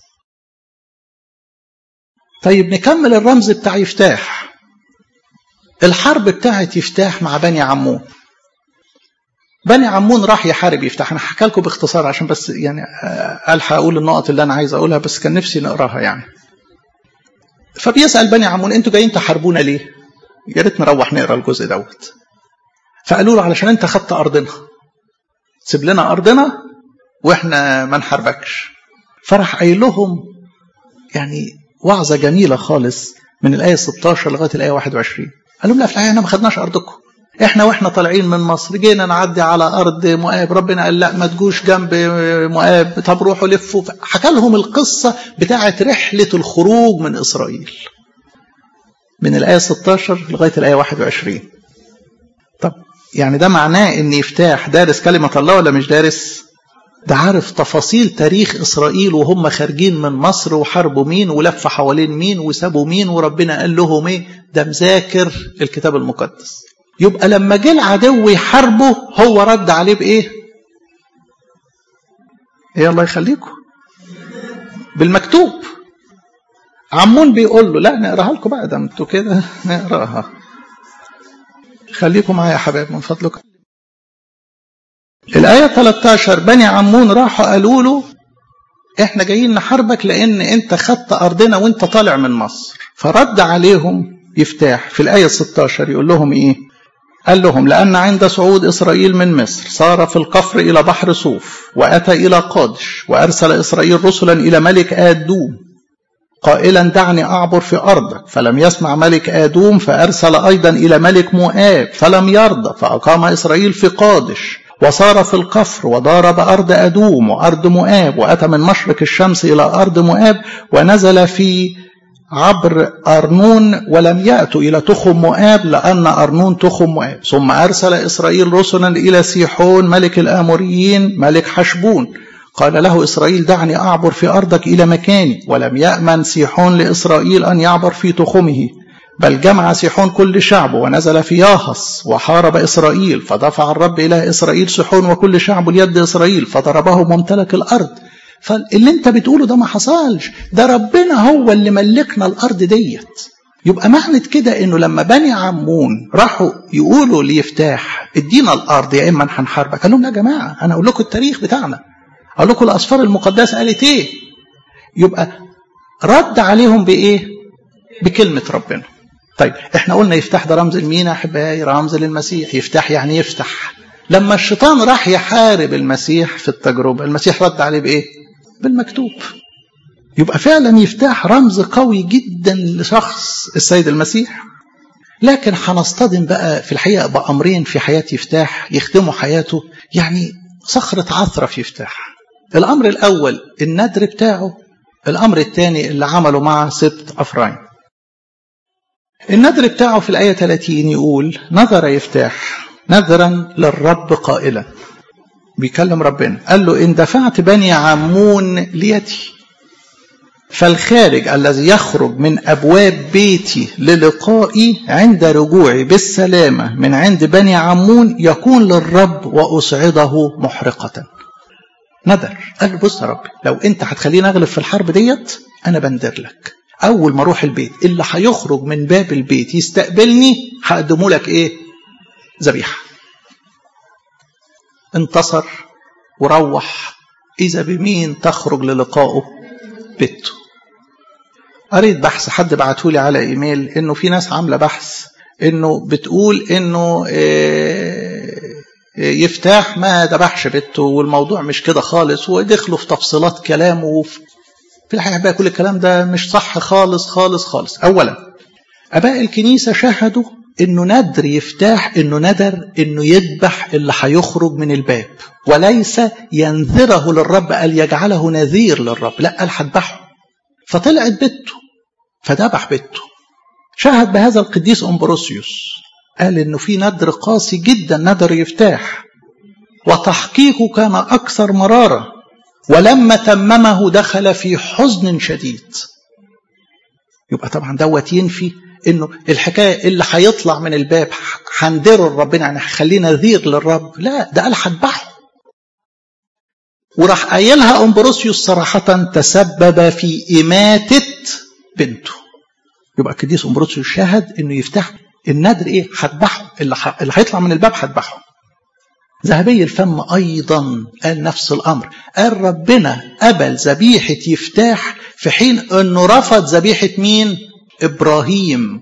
طيب نكمل الرمز بتاع يفتاح الحرب بتاعت يفتاح مع بني عمون بني عمون راح يحارب يفتح انا هحكي لكم باختصار عشان بس يعني الحق اقول النقط اللي انا عايز اقولها بس كان نفسي نقراها يعني فبيسال بني عمون انتوا جايين تحاربونا ليه يا ريت نروح نقرا الجزء دوت فقالوا له علشان انت خدت ارضنا سيب لنا ارضنا واحنا ما نحاربكش فراح قايل لهم يعني وعظه جميله خالص من الايه 16 لغايه الايه 21 قال لهم لا في الحقيقه احنا ما خدناش ارضكم احنا واحنا طالعين من مصر جينا نعدي على ارض مؤاب ربنا قال لا ما تجوش جنب مؤاب طب روحوا لفوا حكى لهم القصه بتاعه رحله الخروج من اسرائيل من الايه 16 لغايه الايه 21 طب يعني ده معناه ان يفتاح دارس كلمه الله ولا مش دارس ده عارف تفاصيل تاريخ اسرائيل وهم خارجين من مصر وحاربوا مين ولف حوالين مين وسابوا مين وربنا قال لهم ايه ده مذاكر الكتاب المقدس يبقى لما جه العدو يحاربه هو رد عليه بايه ايه الله يخليكم بالمكتوب عمون بيقول له لا نقراها لكم بقى ده انتوا كده نقراها خليكم معايا يا حبايب من فضلكم الآية 13 بني عمون راحوا قالوا له احنا جايين نحاربك لان انت خدت ارضنا وانت طالع من مصر فرد عليهم يفتاح في الآية 16 يقول لهم ايه قال لهم لأن عند صعود إسرائيل من مصر صار في القفر إلى بحر صوف وأتى إلى قادش وأرسل إسرائيل رسلا إلى ملك آدوم قائلا دعني أعبر في أرضك فلم يسمع ملك آدوم فأرسل أيضا إلى ملك مؤاب فلم يرضى فأقام إسرائيل في قادش وصار في القفر وضارب أرض أدوم وأرض مؤاب وأتى من مشرق الشمس إلى أرض مؤاب ونزل في عبر أرنون ولم يأتوا إلى تخم مؤاب لأن أرنون تخم مؤاب ثم أرسل إسرائيل رسلا إلى سيحون ملك الآموريين ملك حشبون قال له إسرائيل دعني أعبر في أرضك إلى مكاني ولم يأمن سيحون لإسرائيل أن يعبر في تخمه بل جمع سيحون كل شعبه ونزل في ياهص وحارب إسرائيل فدفع الرب إلى إسرائيل سيحون وكل شعبه ليد إسرائيل فضربه ممتلك الأرض فاللي انت بتقوله ده ما حصلش ده ربنا هو اللي ملكنا الأرض ديت يبقى معنى كده انه لما بني عمون راحوا يقولوا ليفتاح ادينا الارض يا اما هنحاربك قال لهم يا جماعه انا اقول لكم التاريخ بتاعنا اقول لكم الاسفار المقدسه قالت ايه يبقى رد عليهم بايه بكلمه ربنا طيب احنا قلنا يفتح ده رمز لمين يا احبائي رمز للمسيح يفتح يعني يفتح لما الشيطان راح يحارب المسيح في التجربه المسيح رد عليه بايه بالمكتوب يبقى فعلا يفتح رمز قوي جدا لشخص السيد المسيح لكن هنصطدم بقى في الحقيقه بامرين في حياه يفتاح يختموا حياته يعني صخره عثره في يفتاح الامر الاول الندر بتاعه الامر الثاني اللي عمله مع سبت افرايم النذر بتاعه في الآية 30 يقول نذر يفتاح نذرا للرب قائلا بيكلم ربنا قال له إن دفعت بني عمون ليتي فالخارج الذي يخرج من أبواب بيتي للقائي عند رجوعي بالسلامة من عند بني عمون يكون للرب وأصعده محرقة ندر قال له بص يا رب لو أنت هتخليني أغلب في الحرب ديت أنا بندر لك اول ما اروح البيت اللي هيخرج من باب البيت يستقبلني هقدمه لك ايه ذبيحه انتصر وروح اذا بمين تخرج للقائه بيته قريت بحث حد بعته لي على ايميل انه في ناس عامله بحث انه بتقول انه يفتاح ما ذبحش بنته والموضوع مش كده خالص ودخلوا في تفصيلات كلامه وفي في الحقيقة بقى كل الكلام ده مش صح خالص خالص خالص أولا أباء الكنيسة شاهدوا إنه ندر يفتاح إنه ندر إنه يذبح اللي هيخرج من الباب وليس ينذره للرب قال يجعله نذير للرب لا قال هذبحه فطلعت بنته فذبح بنته شاهد بهذا القديس أمبروسيوس قال إنه في ندر قاسي جدا ندر يفتاح وتحقيقه كان أكثر مرارة ولما تممه دخل في حزن شديد يبقى طبعا دوت ينفي انه الحكايه اللي هيطلع من الباب هندره لربنا يعني هخليه نذير للرب لا ده قال هذبحه وراح قايلها امبروسيوس صراحه تسبب في اماته بنته يبقى القديس امبروسيوس شاهد انه يفتح النذر ايه هذبحه اللي, ح... اللي هيطلع من الباب هذبحه ذهبي الفم أيضا قال نفس الأمر قال ربنا قبل ذبيحة يفتاح في حين أنه رفض ذبيحة مين إبراهيم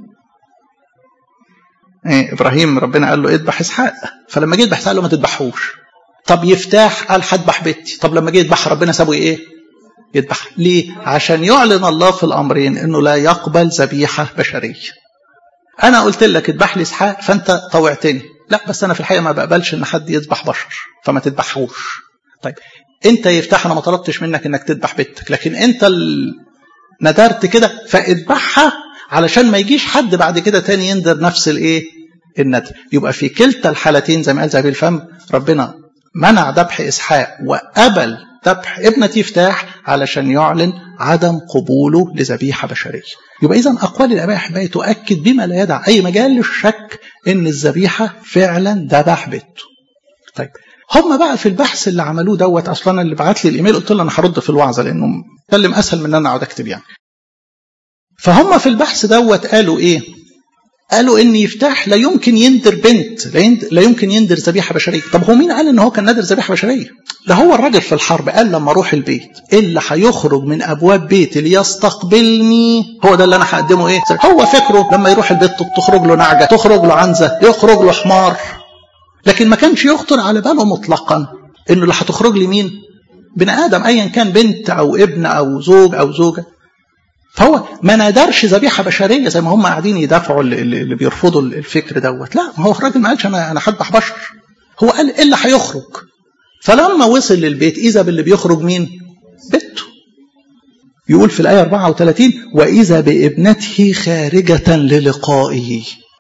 إيه إبراهيم ربنا قال له اذبح إسحاق فلما جه يذبح إسحاق قال له ما تذبحوش طب يفتاح قال هذبح بنتي طب لما جه يذبح ربنا سابه إيه يذبح ليه عشان يعلن الله في الأمرين أنه لا يقبل ذبيحة بشرية أنا قلت لك اذبح لي إسحاق فأنت طوعتني لا بس انا في الحقيقه ما بقبلش ان حد يذبح بشر فما تذبحوش طيب انت يفتح انا ما طلبتش منك انك تذبح بنتك لكن انت ندرت كده فاذبحها علشان ما يجيش حد بعد كده تاني يندر نفس الايه الندر يبقى في كلتا الحالتين زي ما قال زبيب الفم ربنا منع ذبح اسحاق وقبل ذبح ابنة يفتاح علشان يعلن عدم قبوله لذبيحة بشرية يبقى إذا أقوال الآباء أحبائي تؤكد بما لا يدع أي مجال للشك إن الذبيحة فعلا ذبح بنته طيب هم بقى في البحث اللي عملوه دوت اصلا اللي بعت لي الايميل قلت له انا هرد في الوعظه لانه اتكلم اسهل من ان انا اقعد اكتب يعني فهم في البحث دوت قالوا ايه قالوا ان يفتح لا يمكن يندر بنت لا يمكن يندر ذبيحه بشريه طب هو مين قال ان هو كان نادر ذبيحه بشريه ده هو الراجل في الحرب قال لما اروح البيت اللي هيخرج من ابواب بيتي ليستقبلني هو ده اللي انا هقدمه ايه هو فكره لما يروح البيت تخرج له نعجه تخرج له عنزه يخرج له حمار لكن ما كانش يخطر على باله مطلقا انه اللي هتخرج لي مين بني ادم ايا كان بنت او ابن او زوج او زوجه فهو ما نادرش ذبيحه بشريه زي ما هم قاعدين يدافعوا اللي, اللي بيرفضوا الفكر دوت لا ما هو الراجل ما قالش انا انا هذبح بشر هو قال ايه اللي هيخرج فلما وصل للبيت اذا باللي بيخرج مين بنته يقول في الايه 34 واذا بابنته خارجه للقائه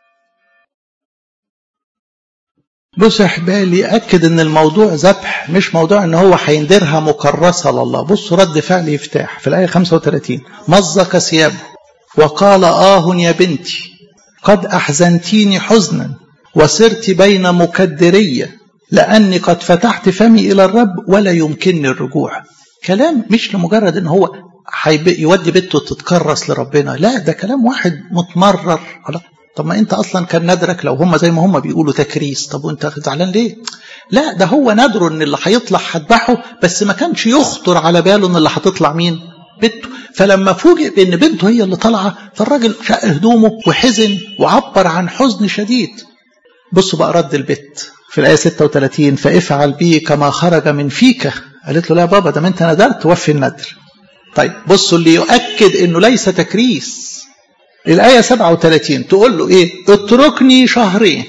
بص يا احبالي ياكد ان الموضوع ذبح مش موضوع ان هو هيندرها مكرسه لله بص رد فعل يفتح في الايه 35 مزق ثيابه وقال اه يا بنتي قد احزنتيني حزنا وسرت بين مكدريه لاني قد فتحت فمي الى الرب ولا يمكنني الرجوع كلام مش لمجرد ان هو يودي بنته تتكرس لربنا لا ده كلام واحد متمرر طب ما انت اصلا كان ندرك لو هم زي ما هم بيقولوا تكريس طب وانت زعلان ليه لا ده هو ندره ان اللي هيطلع هذبحه بس ما كانش يخطر على باله ان اللي هتطلع مين بنته فلما فوجئ بان بنته هي اللي طالعه فالراجل شق هدومه وحزن وعبر عن حزن شديد بصوا بقى رد البت في الايه 36 فافعل بي كما خرج من فيك قالت له لا بابا ده ما انت ندرت وفي الندر طيب بصوا اللي يؤكد انه ليس تكريس الآية 37 تقول له إيه اتركني شهرين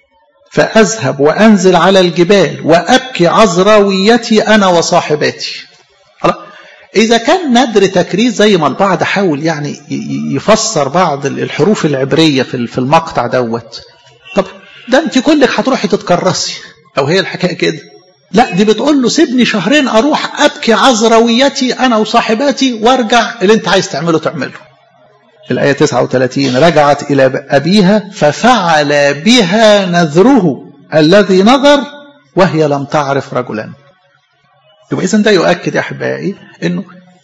فأذهب وأنزل على الجبال وأبكي عذراويتي أنا وصاحباتي إذا كان ندر تكريس زي ما البعض حاول يعني يفسر بعض الحروف العبرية في المقطع دوت طب ده أنت كلك هتروحي تتكرسي أو هي الحكاية كده لا دي بتقول له سيبني شهرين أروح أبكي عذراويتي أنا وصاحباتي وأرجع اللي أنت عايز تعمله تعمله الآية 39 رجعت إلى أبيها ففعل بها نذره الذي نذر وهي لم تعرف رجلا يبقى إذن ده يؤكد يا أحبائي أنه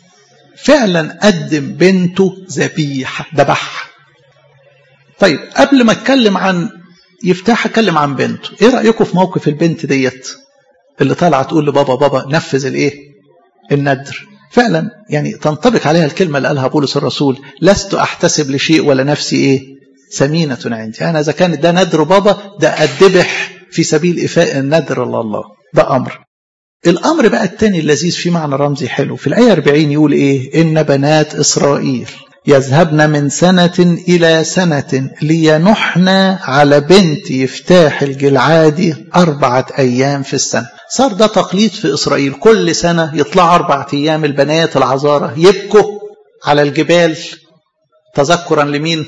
فعلا قدم بنته ذبيحة ذبحها طيب قبل ما اتكلم عن يفتح اتكلم عن بنته ايه رأيكم في موقف البنت ديت اللي طالعه تقول لبابا بابا نفذ الايه الندر فعلا يعني تنطبق عليها الكلمة اللي قالها بولس الرسول لست أحتسب لشيء ولا نفسي إيه سمينة عندي أنا إذا كان ده ندر بابا ده أدبح في سبيل إفاء الندر لله ده أمر الأمر بقى التاني اللذيذ في معنى رمزي حلو في الآية 40 يقول إيه إن بنات إسرائيل يذهبن من سنة إلى سنة لينحن على بنت يفتاح الجلعادي أربعة أيام في السنة صار ده تقليد في إسرائيل كل سنة يطلع أربعة أيام البنات العذارى يبكوا على الجبال تذكرا لمين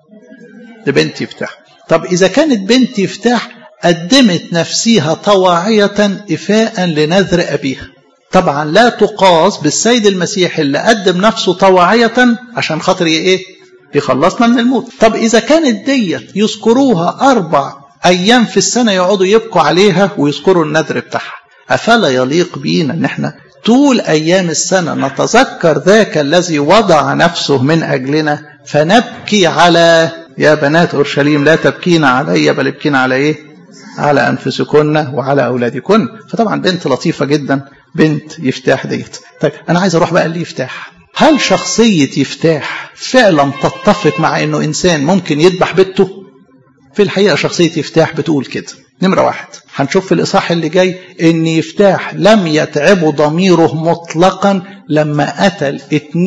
لبنت يفتح طب إذا كانت بنت يفتح قدمت نفسها طواعية إفاء لنذر أبيها طبعا لا تقاس بالسيد المسيح اللي قدم نفسه طواعية عشان خاطر ايه يخلصنا من الموت طب إذا كانت ديت يذكروها أربع أيام في السنة يقعدوا يبكوا عليها ويذكروا النذر بتاعها أفلا يليق بينا إن احنا طول أيام السنة نتذكر ذاك الذي وضع نفسه من أجلنا فنبكي على يا بنات أورشليم لا تبكين علي بل ابكين على إيه على أنفسكن وعلى أولادكن فطبعا بنت لطيفة جدا بنت يفتاح ديت طيب أنا عايز أروح بقى اللي يفتاح هل شخصية يفتاح فعلا تتفق مع أنه إنسان ممكن يذبح بنته في الحقيقة شخصية يفتاح بتقول كده نمرة واحد هنشوف في الإصحاح اللي جاي إن يفتاح لم يتعبه ضميره مطلقا لما قتل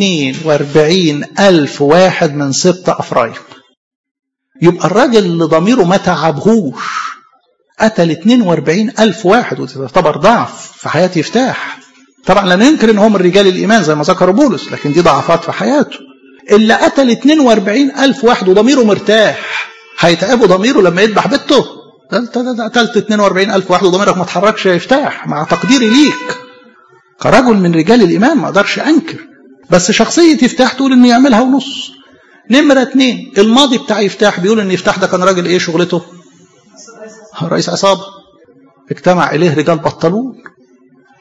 42 ألف واحد من سبط أفرايم يبقى الراجل اللي ضميره ما تعبهوش قتل 42 ألف واحد وده تعتبر ضعف في حياة يفتاح طبعا لا ننكر ان هو من رجال الإيمان زي ما ذكر بولس لكن دي ضعفات في حياته اللي قتل 42 ألف واحد وضميره مرتاح هيتعبوا ضميره لما يذبح بنته قتلت 42 ألف واحد وضميرك ما اتحركش يا يفتاح مع تقديري ليك كرجل من رجال الإيمان ما اقدرش أنكر بس شخصية يفتاح تقول إنه يعملها ونص نمرة اتنين الماضي بتاع يفتاح بيقول إن يفتاح ده كان راجل إيه شغلته؟ رئيس عصابة اجتمع إليه رجال بطلون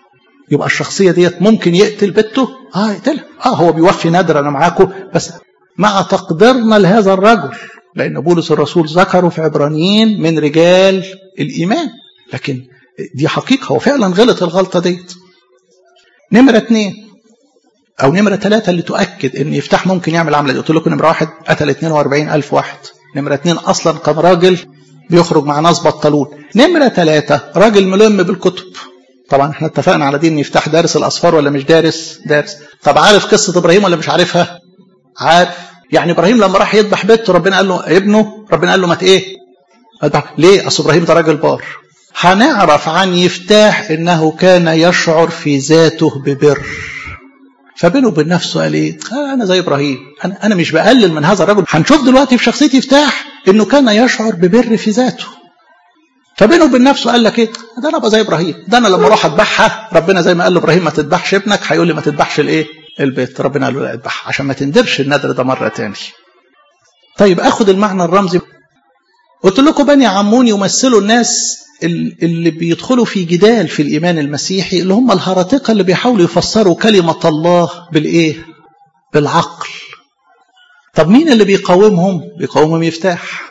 يبقى الشخصية ديت ممكن يقتل بنته اه يقتلها اه هو بيوفي نادر انا معاكم بس مع تقديرنا لهذا الرجل لأن بولس الرسول ذكره في عبرانيين من رجال الإيمان لكن دي حقيقة هو فعلا غلط الغلطة ديت نمرة اتنين أو نمرة ثلاثة اللي تؤكد إن يفتح ممكن يعمل عملة دي قلت لكم نمرة واحد قتل 42 ألف واحد نمرة اتنين أصلا كان راجل بيخرج مع ناس بطلون نمرة ثلاثة راجل ملم بالكتب طبعا احنا اتفقنا على دي ان يفتح دارس الاصفار ولا مش دارس دارس طب عارف قصه ابراهيم ولا مش عارفها عارف يعني ابراهيم لما راح يذبح بنته ربنا قال له ابنه ربنا قال له ما ايه ليه اصل ابراهيم ده راجل بار هنعرف عن يفتاح انه كان يشعر في ذاته ببر فبينه وبين نفسه قال ايه آه انا زي ابراهيم انا انا مش بقلل من هذا الرجل هنشوف دلوقتي في شخصيه يفتاح انه كان يشعر ببر في ذاته فبينه وبين نفسه قال لك ايه ده انا ابقى زي ابراهيم ده انا لما اروح اذبحها ربنا زي ما قال لابراهيم ما تذبحش ابنك هيقول لي ما تذبحش الايه البيت ربنا قال له لا اذبحها عشان ما تندرش النذر ده مره تاني طيب اخد المعنى الرمزي قلت لكم بني عمون يمثلوا الناس اللي بيدخلوا في جدال في الايمان المسيحي اللي هم الهرطقه اللي بيحاولوا يفسروا كلمه الله بالايه بالعقل طب مين اللي بيقاومهم بيقاومهم يفتاح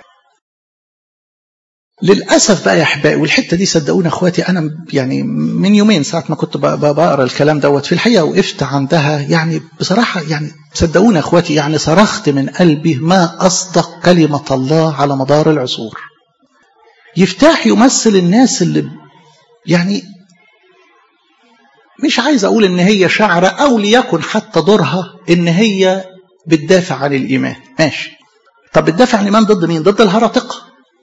للاسف بقى يا احبائي والحته دي صدقوني اخواتي انا يعني من يومين ساعه ما كنت بقرا الكلام دوت في الحقيقه وقفت عندها يعني بصراحه يعني صدقوني اخواتي يعني صرخت من قلبي ما اصدق كلمه الله على مدار العصور. يفتاح يمثل الناس اللي يعني مش عايز اقول ان هي شعره او ليكن حتى دورها ان هي بتدافع عن الايمان ماشي طب بتدافع عن الايمان ضد مين ضد الهرطقه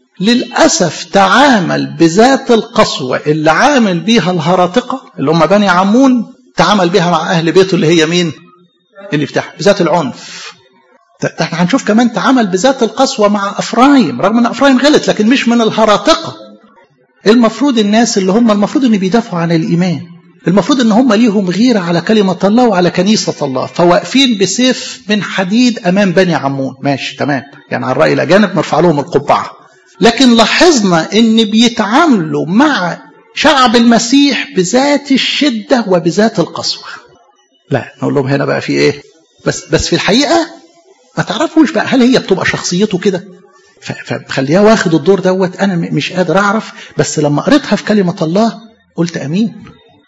للأسف تعامل بذات القسوة اللي عامل بيها الهراطقة اللي هم بني عمون تعامل بيها مع أهل بيته اللي هي مين اللي يفتح بذات العنف احنا هنشوف كمان تعامل بذات القسوة مع أفرايم رغم أن أفرايم غلط لكن مش من الهراطقة المفروض الناس اللي هم المفروض أن بيدافعوا عن الإيمان المفروض ان هم ليهم غيرة على كلمة الله وعلى كنيسة الله فواقفين بسيف من حديد امام بني عمون ماشي تمام يعني على الرأي الاجانب نرفع لهم القبعة لكن لاحظنا ان بيتعاملوا مع شعب المسيح بذات الشدة وبذات القسوة لا نقول لهم هنا بقى في ايه بس بس في الحقيقة ما تعرفوش بقى هل هي بتبقى شخصيته كده فخليها واخد الدور دوت انا مش قادر اعرف بس لما قريتها في كلمة الله قلت امين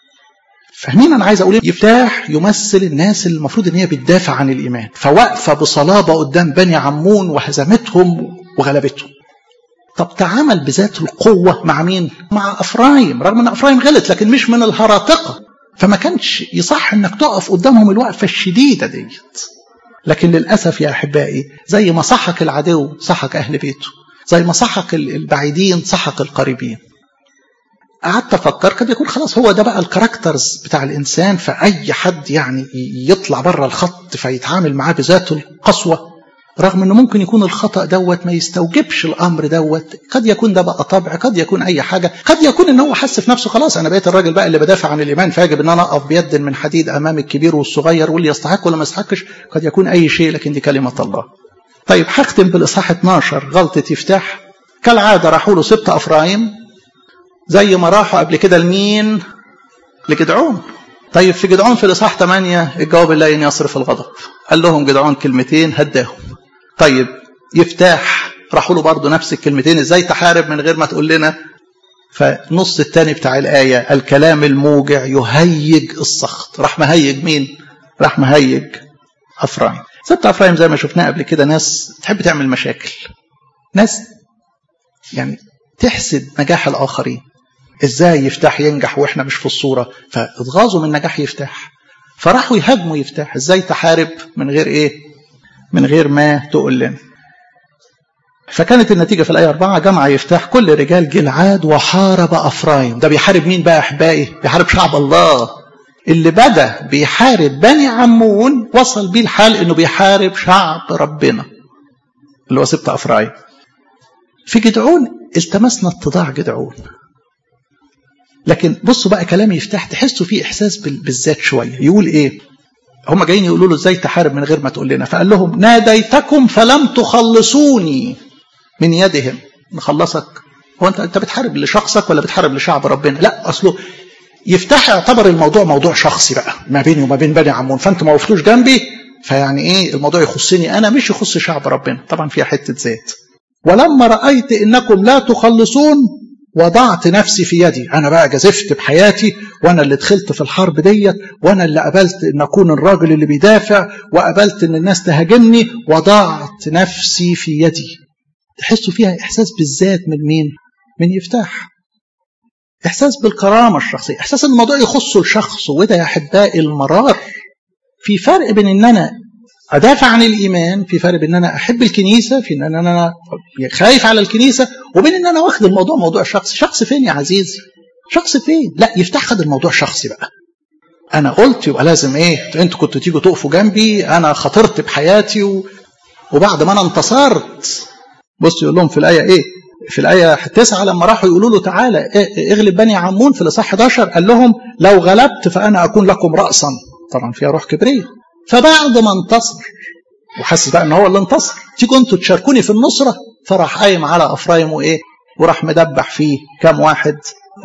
فاهمين انا عايز اقول يفتاح يمثل الناس اللي المفروض ان هي بتدافع عن الايمان فواقفه بصلابه قدام بني عمون وهزمتهم وغلبتهم طب تعامل بذات القوة مع مين؟ مع أفرايم رغم أن أفرايم غلط لكن مش من الهراطقة فما كانش يصح أنك تقف قدامهم الوقفة الشديدة ديت لكن للأسف يا أحبائي زي ما صحك العدو صحك أهل بيته زي ما صحك البعيدين صحك القريبين قعدت افكر قد يكون خلاص هو ده بقى الكاركترز بتاع الانسان فاي حد يعني يطلع بره الخط فيتعامل معاه بذات القسوه رغم انه ممكن يكون الخطا دوت ما يستوجبش الامر دوت قد يكون ده بقى طبع قد يكون اي حاجه قد يكون ان هو حس في نفسه خلاص انا بقيت الراجل بقى اللي بدافع عن الايمان فيجب ان انا اقف بيد من حديد امام الكبير والصغير واللي يستحق ولا ما يستحقش قد يكون اي شيء لكن دي كلمه الله طيب هختم بالاصحاح 12 غلطه يفتح كالعاده راحوا له سبت افرايم زي ما راحوا قبل كده لمين لجدعون طيب في جدعون في الاصحاح 8 الجواب لا يصرف الغضب قال لهم جدعون كلمتين هداهم طيب يفتاح راحوا له برضه نفس الكلمتين ازاي تحارب من غير ما تقول لنا فنص الثاني بتاع الآية الكلام الموجع يهيج السخط راح مهيج مين راح مهيج أفرايم ست أفرايم زي ما شفناه قبل كده ناس تحب تعمل مشاكل ناس يعني تحسد نجاح الآخرين ازاي يفتح ينجح واحنا مش في الصورة فاتغاظوا من نجاح يفتح فراحوا يهاجموا يفتح ازاي تحارب من غير ايه من غير ما تقول لنا فكانت النتيجة في الآية أربعة جمع يفتح كل رجال جلعاد وحارب أفرايم ده بيحارب مين بقى أحبائي بيحارب شعب الله اللي بدأ بيحارب بني عمون وصل بيه الحال انه بيحارب شعب ربنا اللي هو سبت أفرايم في جدعون التمسنا اتضاع جدعون لكن بصوا بقى كلام يفتح تحسوا فيه إحساس بالذات شوية يقول إيه هم جايين يقولوا له ازاي تحارب من غير ما تقول لنا فقال لهم ناديتكم فلم تخلصوني من يدهم نخلصك هو انت انت بتحارب لشخصك ولا بتحارب لشعب ربنا لا اصله يفتح يعتبر الموضوع موضوع شخصي بقى ما بيني وما بين بني عمون فانت ما وقفتوش جنبي فيعني ايه الموضوع يخصني انا مش يخص شعب ربنا طبعا فيها حته ذات ولما رايت انكم لا تخلصون وضعت نفسي في يدي انا بقى جزفت بحياتي وانا اللي دخلت في الحرب ديت وانا اللي قبلت ان اكون الراجل اللي بيدافع وقبلت ان الناس تهاجمني وضعت نفسي في يدي تحسوا فيها احساس بالذات من مين من يفتح احساس بالكرامه الشخصيه احساس ان الموضوع يخصه الشخص وده يا احبائي المرار في فرق بين ان انا ادافع عن الايمان في فرق بين ان انا احب الكنيسه في ان انا خايف على الكنيسه وبين ان انا واخد الموضوع موضوع شخصي شخص فين يا عزيزي شخص فين لا يفتح خد الموضوع شخصي بقى انا قلت يبقى لازم ايه انتوا كنتوا تيجوا تقفوا جنبي انا خاطرت بحياتي و... وبعد ما انا انتصرت بص يقول لهم في الايه ايه في الآية تسعة لما راحوا يقولوا له تعالى اغلب بني عمون في الإصحاح 11 قال لهم لو غلبت فأنا أكون لكم رأسا طبعا فيها روح كبرية فبعد ما انتصر وحس بقى ان هو اللي انتصر تيجوا انتوا تشاركوني في النصرة فراح قايم على أفرايم وإيه وراح مدبح فيه كام واحد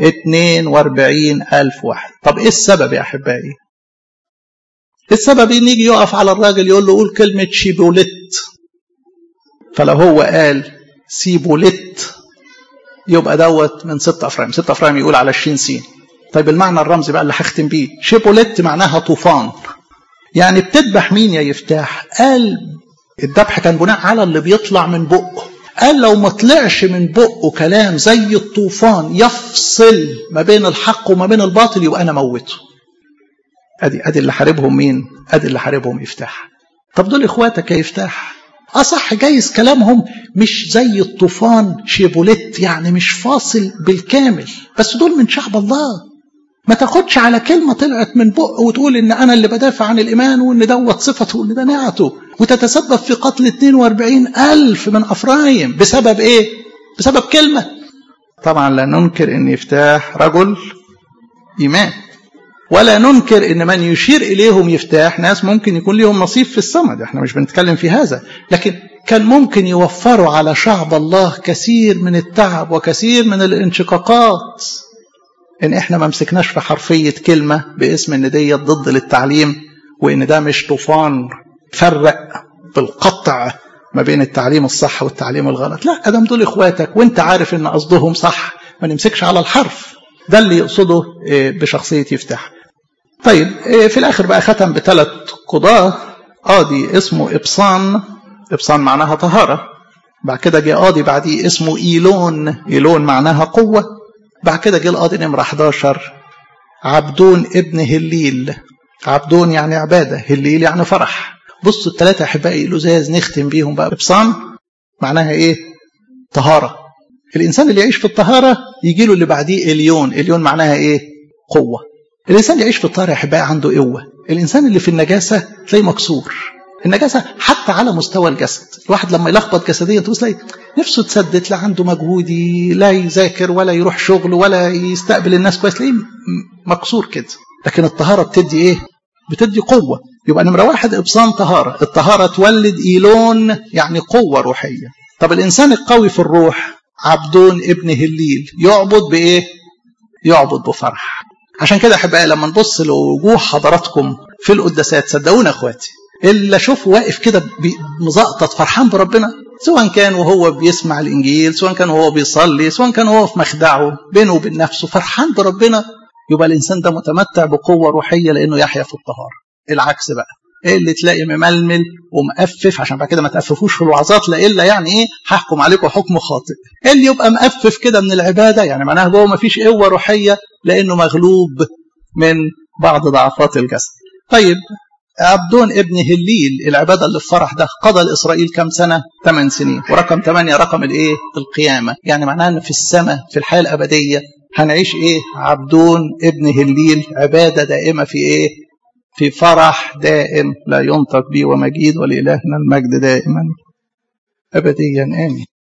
42 ألف واحد طب إيه السبب يا أحبائي السبب إن يجي يقف على الراجل يقول له قول كلمة شيبوليت فلو هو قال سيبوليت يبقى دوت من ست افرايم ست افرايم يقول على 20 سين طيب المعنى الرمزي بقى اللي هختم بيه شيبوليت معناها طوفان يعني بتذبح مين يا يفتاح قال الذبح كان بناء على اللي بيطلع من بقه قال لو ما طلعش من بقه كلام زي الطوفان يفصل ما بين الحق وما بين الباطل يبقى انا موته ادي ادي اللي حاربهم مين ادي اللي حاربهم يفتاح طب دول اخواتك يا يفتاح أصح جايز كلامهم مش زي الطوفان شيبوليت يعني مش فاصل بالكامل بس دول من شعب الله ما تاخدش على كلمة طلعت من بق وتقول إن أنا اللي بدافع عن الإيمان وإن دوت صفته وإن ده نعته وتتسبب في قتل 42 ألف من أفرايم بسبب إيه؟ بسبب كلمة طبعا لا ننكر أن يفتاح رجل إيمان ولا ننكر ان من يشير اليهم يفتاح ناس ممكن يكون لهم نصيب في السماء احنا مش بنتكلم في هذا لكن كان ممكن يوفروا على شعب الله كثير من التعب وكثير من الانشقاقات ان احنا ما مسكناش في حرفيه كلمه باسم ان ديت ضد للتعليم وان ده مش طوفان فرق بالقطع ما بين التعليم الصح والتعليم الغلط لا ادم دول اخواتك وانت عارف ان قصدهم صح ما نمسكش على الحرف ده اللي يقصده بشخصيه يفتح طيب في الاخر بقى ختم بثلاث قضاه قاضي اسمه ابصان ابصان معناها طهاره بعد كده جه قاضي بعديه اسمه ايلون ايلون معناها قوه بعد كده جه القاضي نمره 11 عبدون ابن هليل عبدون يعني عباده هليل يعني فرح بصوا الثلاثه احبائي لزاز نختم بيهم بقى ابصان معناها ايه طهاره الانسان اللي يعيش في الطهاره يجي له اللي بعديه اليون اليون معناها ايه قوه الانسان اللي يعيش في الطهاره يا احبائي عنده قوه الانسان اللي في النجاسه تلاقيه مكسور النجاسه حتى على مستوى الجسد الواحد لما يلخبط جسديا تبص تلاقي نفسه تسدد لا عنده مجهود لا يذاكر ولا يروح شغل ولا يستقبل الناس كويس تلاقيه مكسور كده لكن الطهاره بتدي ايه بتدي قوه يبقى نمره واحد ابصان طهاره الطهاره تولد ايلون يعني قوه روحيه طب الانسان القوي في الروح عبدون ابن هليل يعبد بايه يعبد بفرح عشان كده احبائي لما نبص لوجوه حضراتكم في القداسات صدقونا اخواتي اللي اشوفه واقف كده مزقطط فرحان بربنا سواء كان وهو بيسمع الانجيل سواء كان وهو بيصلي سواء كان وهو في مخدعه بينه وبين نفسه فرحان بربنا يبقى الانسان ده متمتع بقوه روحيه لانه يحيا في الطهاره العكس بقى ايه اللي تلاقي مململ ومقفف عشان بعد كده ما تقففوش في الوعظات لا الا يعني ايه هحكم عليكم حكم خاطئ اللي يبقى مقفف كده من العباده يعني معناها جوه ما فيش قوه روحيه لانه مغلوب من بعض ضعفات الجسد طيب عبدون ابن هليل العباده اللي في فرح ده قضى لاسرائيل كم سنه 8 سنين ورقم 8 رقم الايه القيامه يعني معناها ان في السماء في الحياه الابديه هنعيش ايه عبدون ابن هليل عباده دائمه في ايه في فرح دائم لا ينطق به ومجيد ولإلهنا المجد دائما أبديا آمين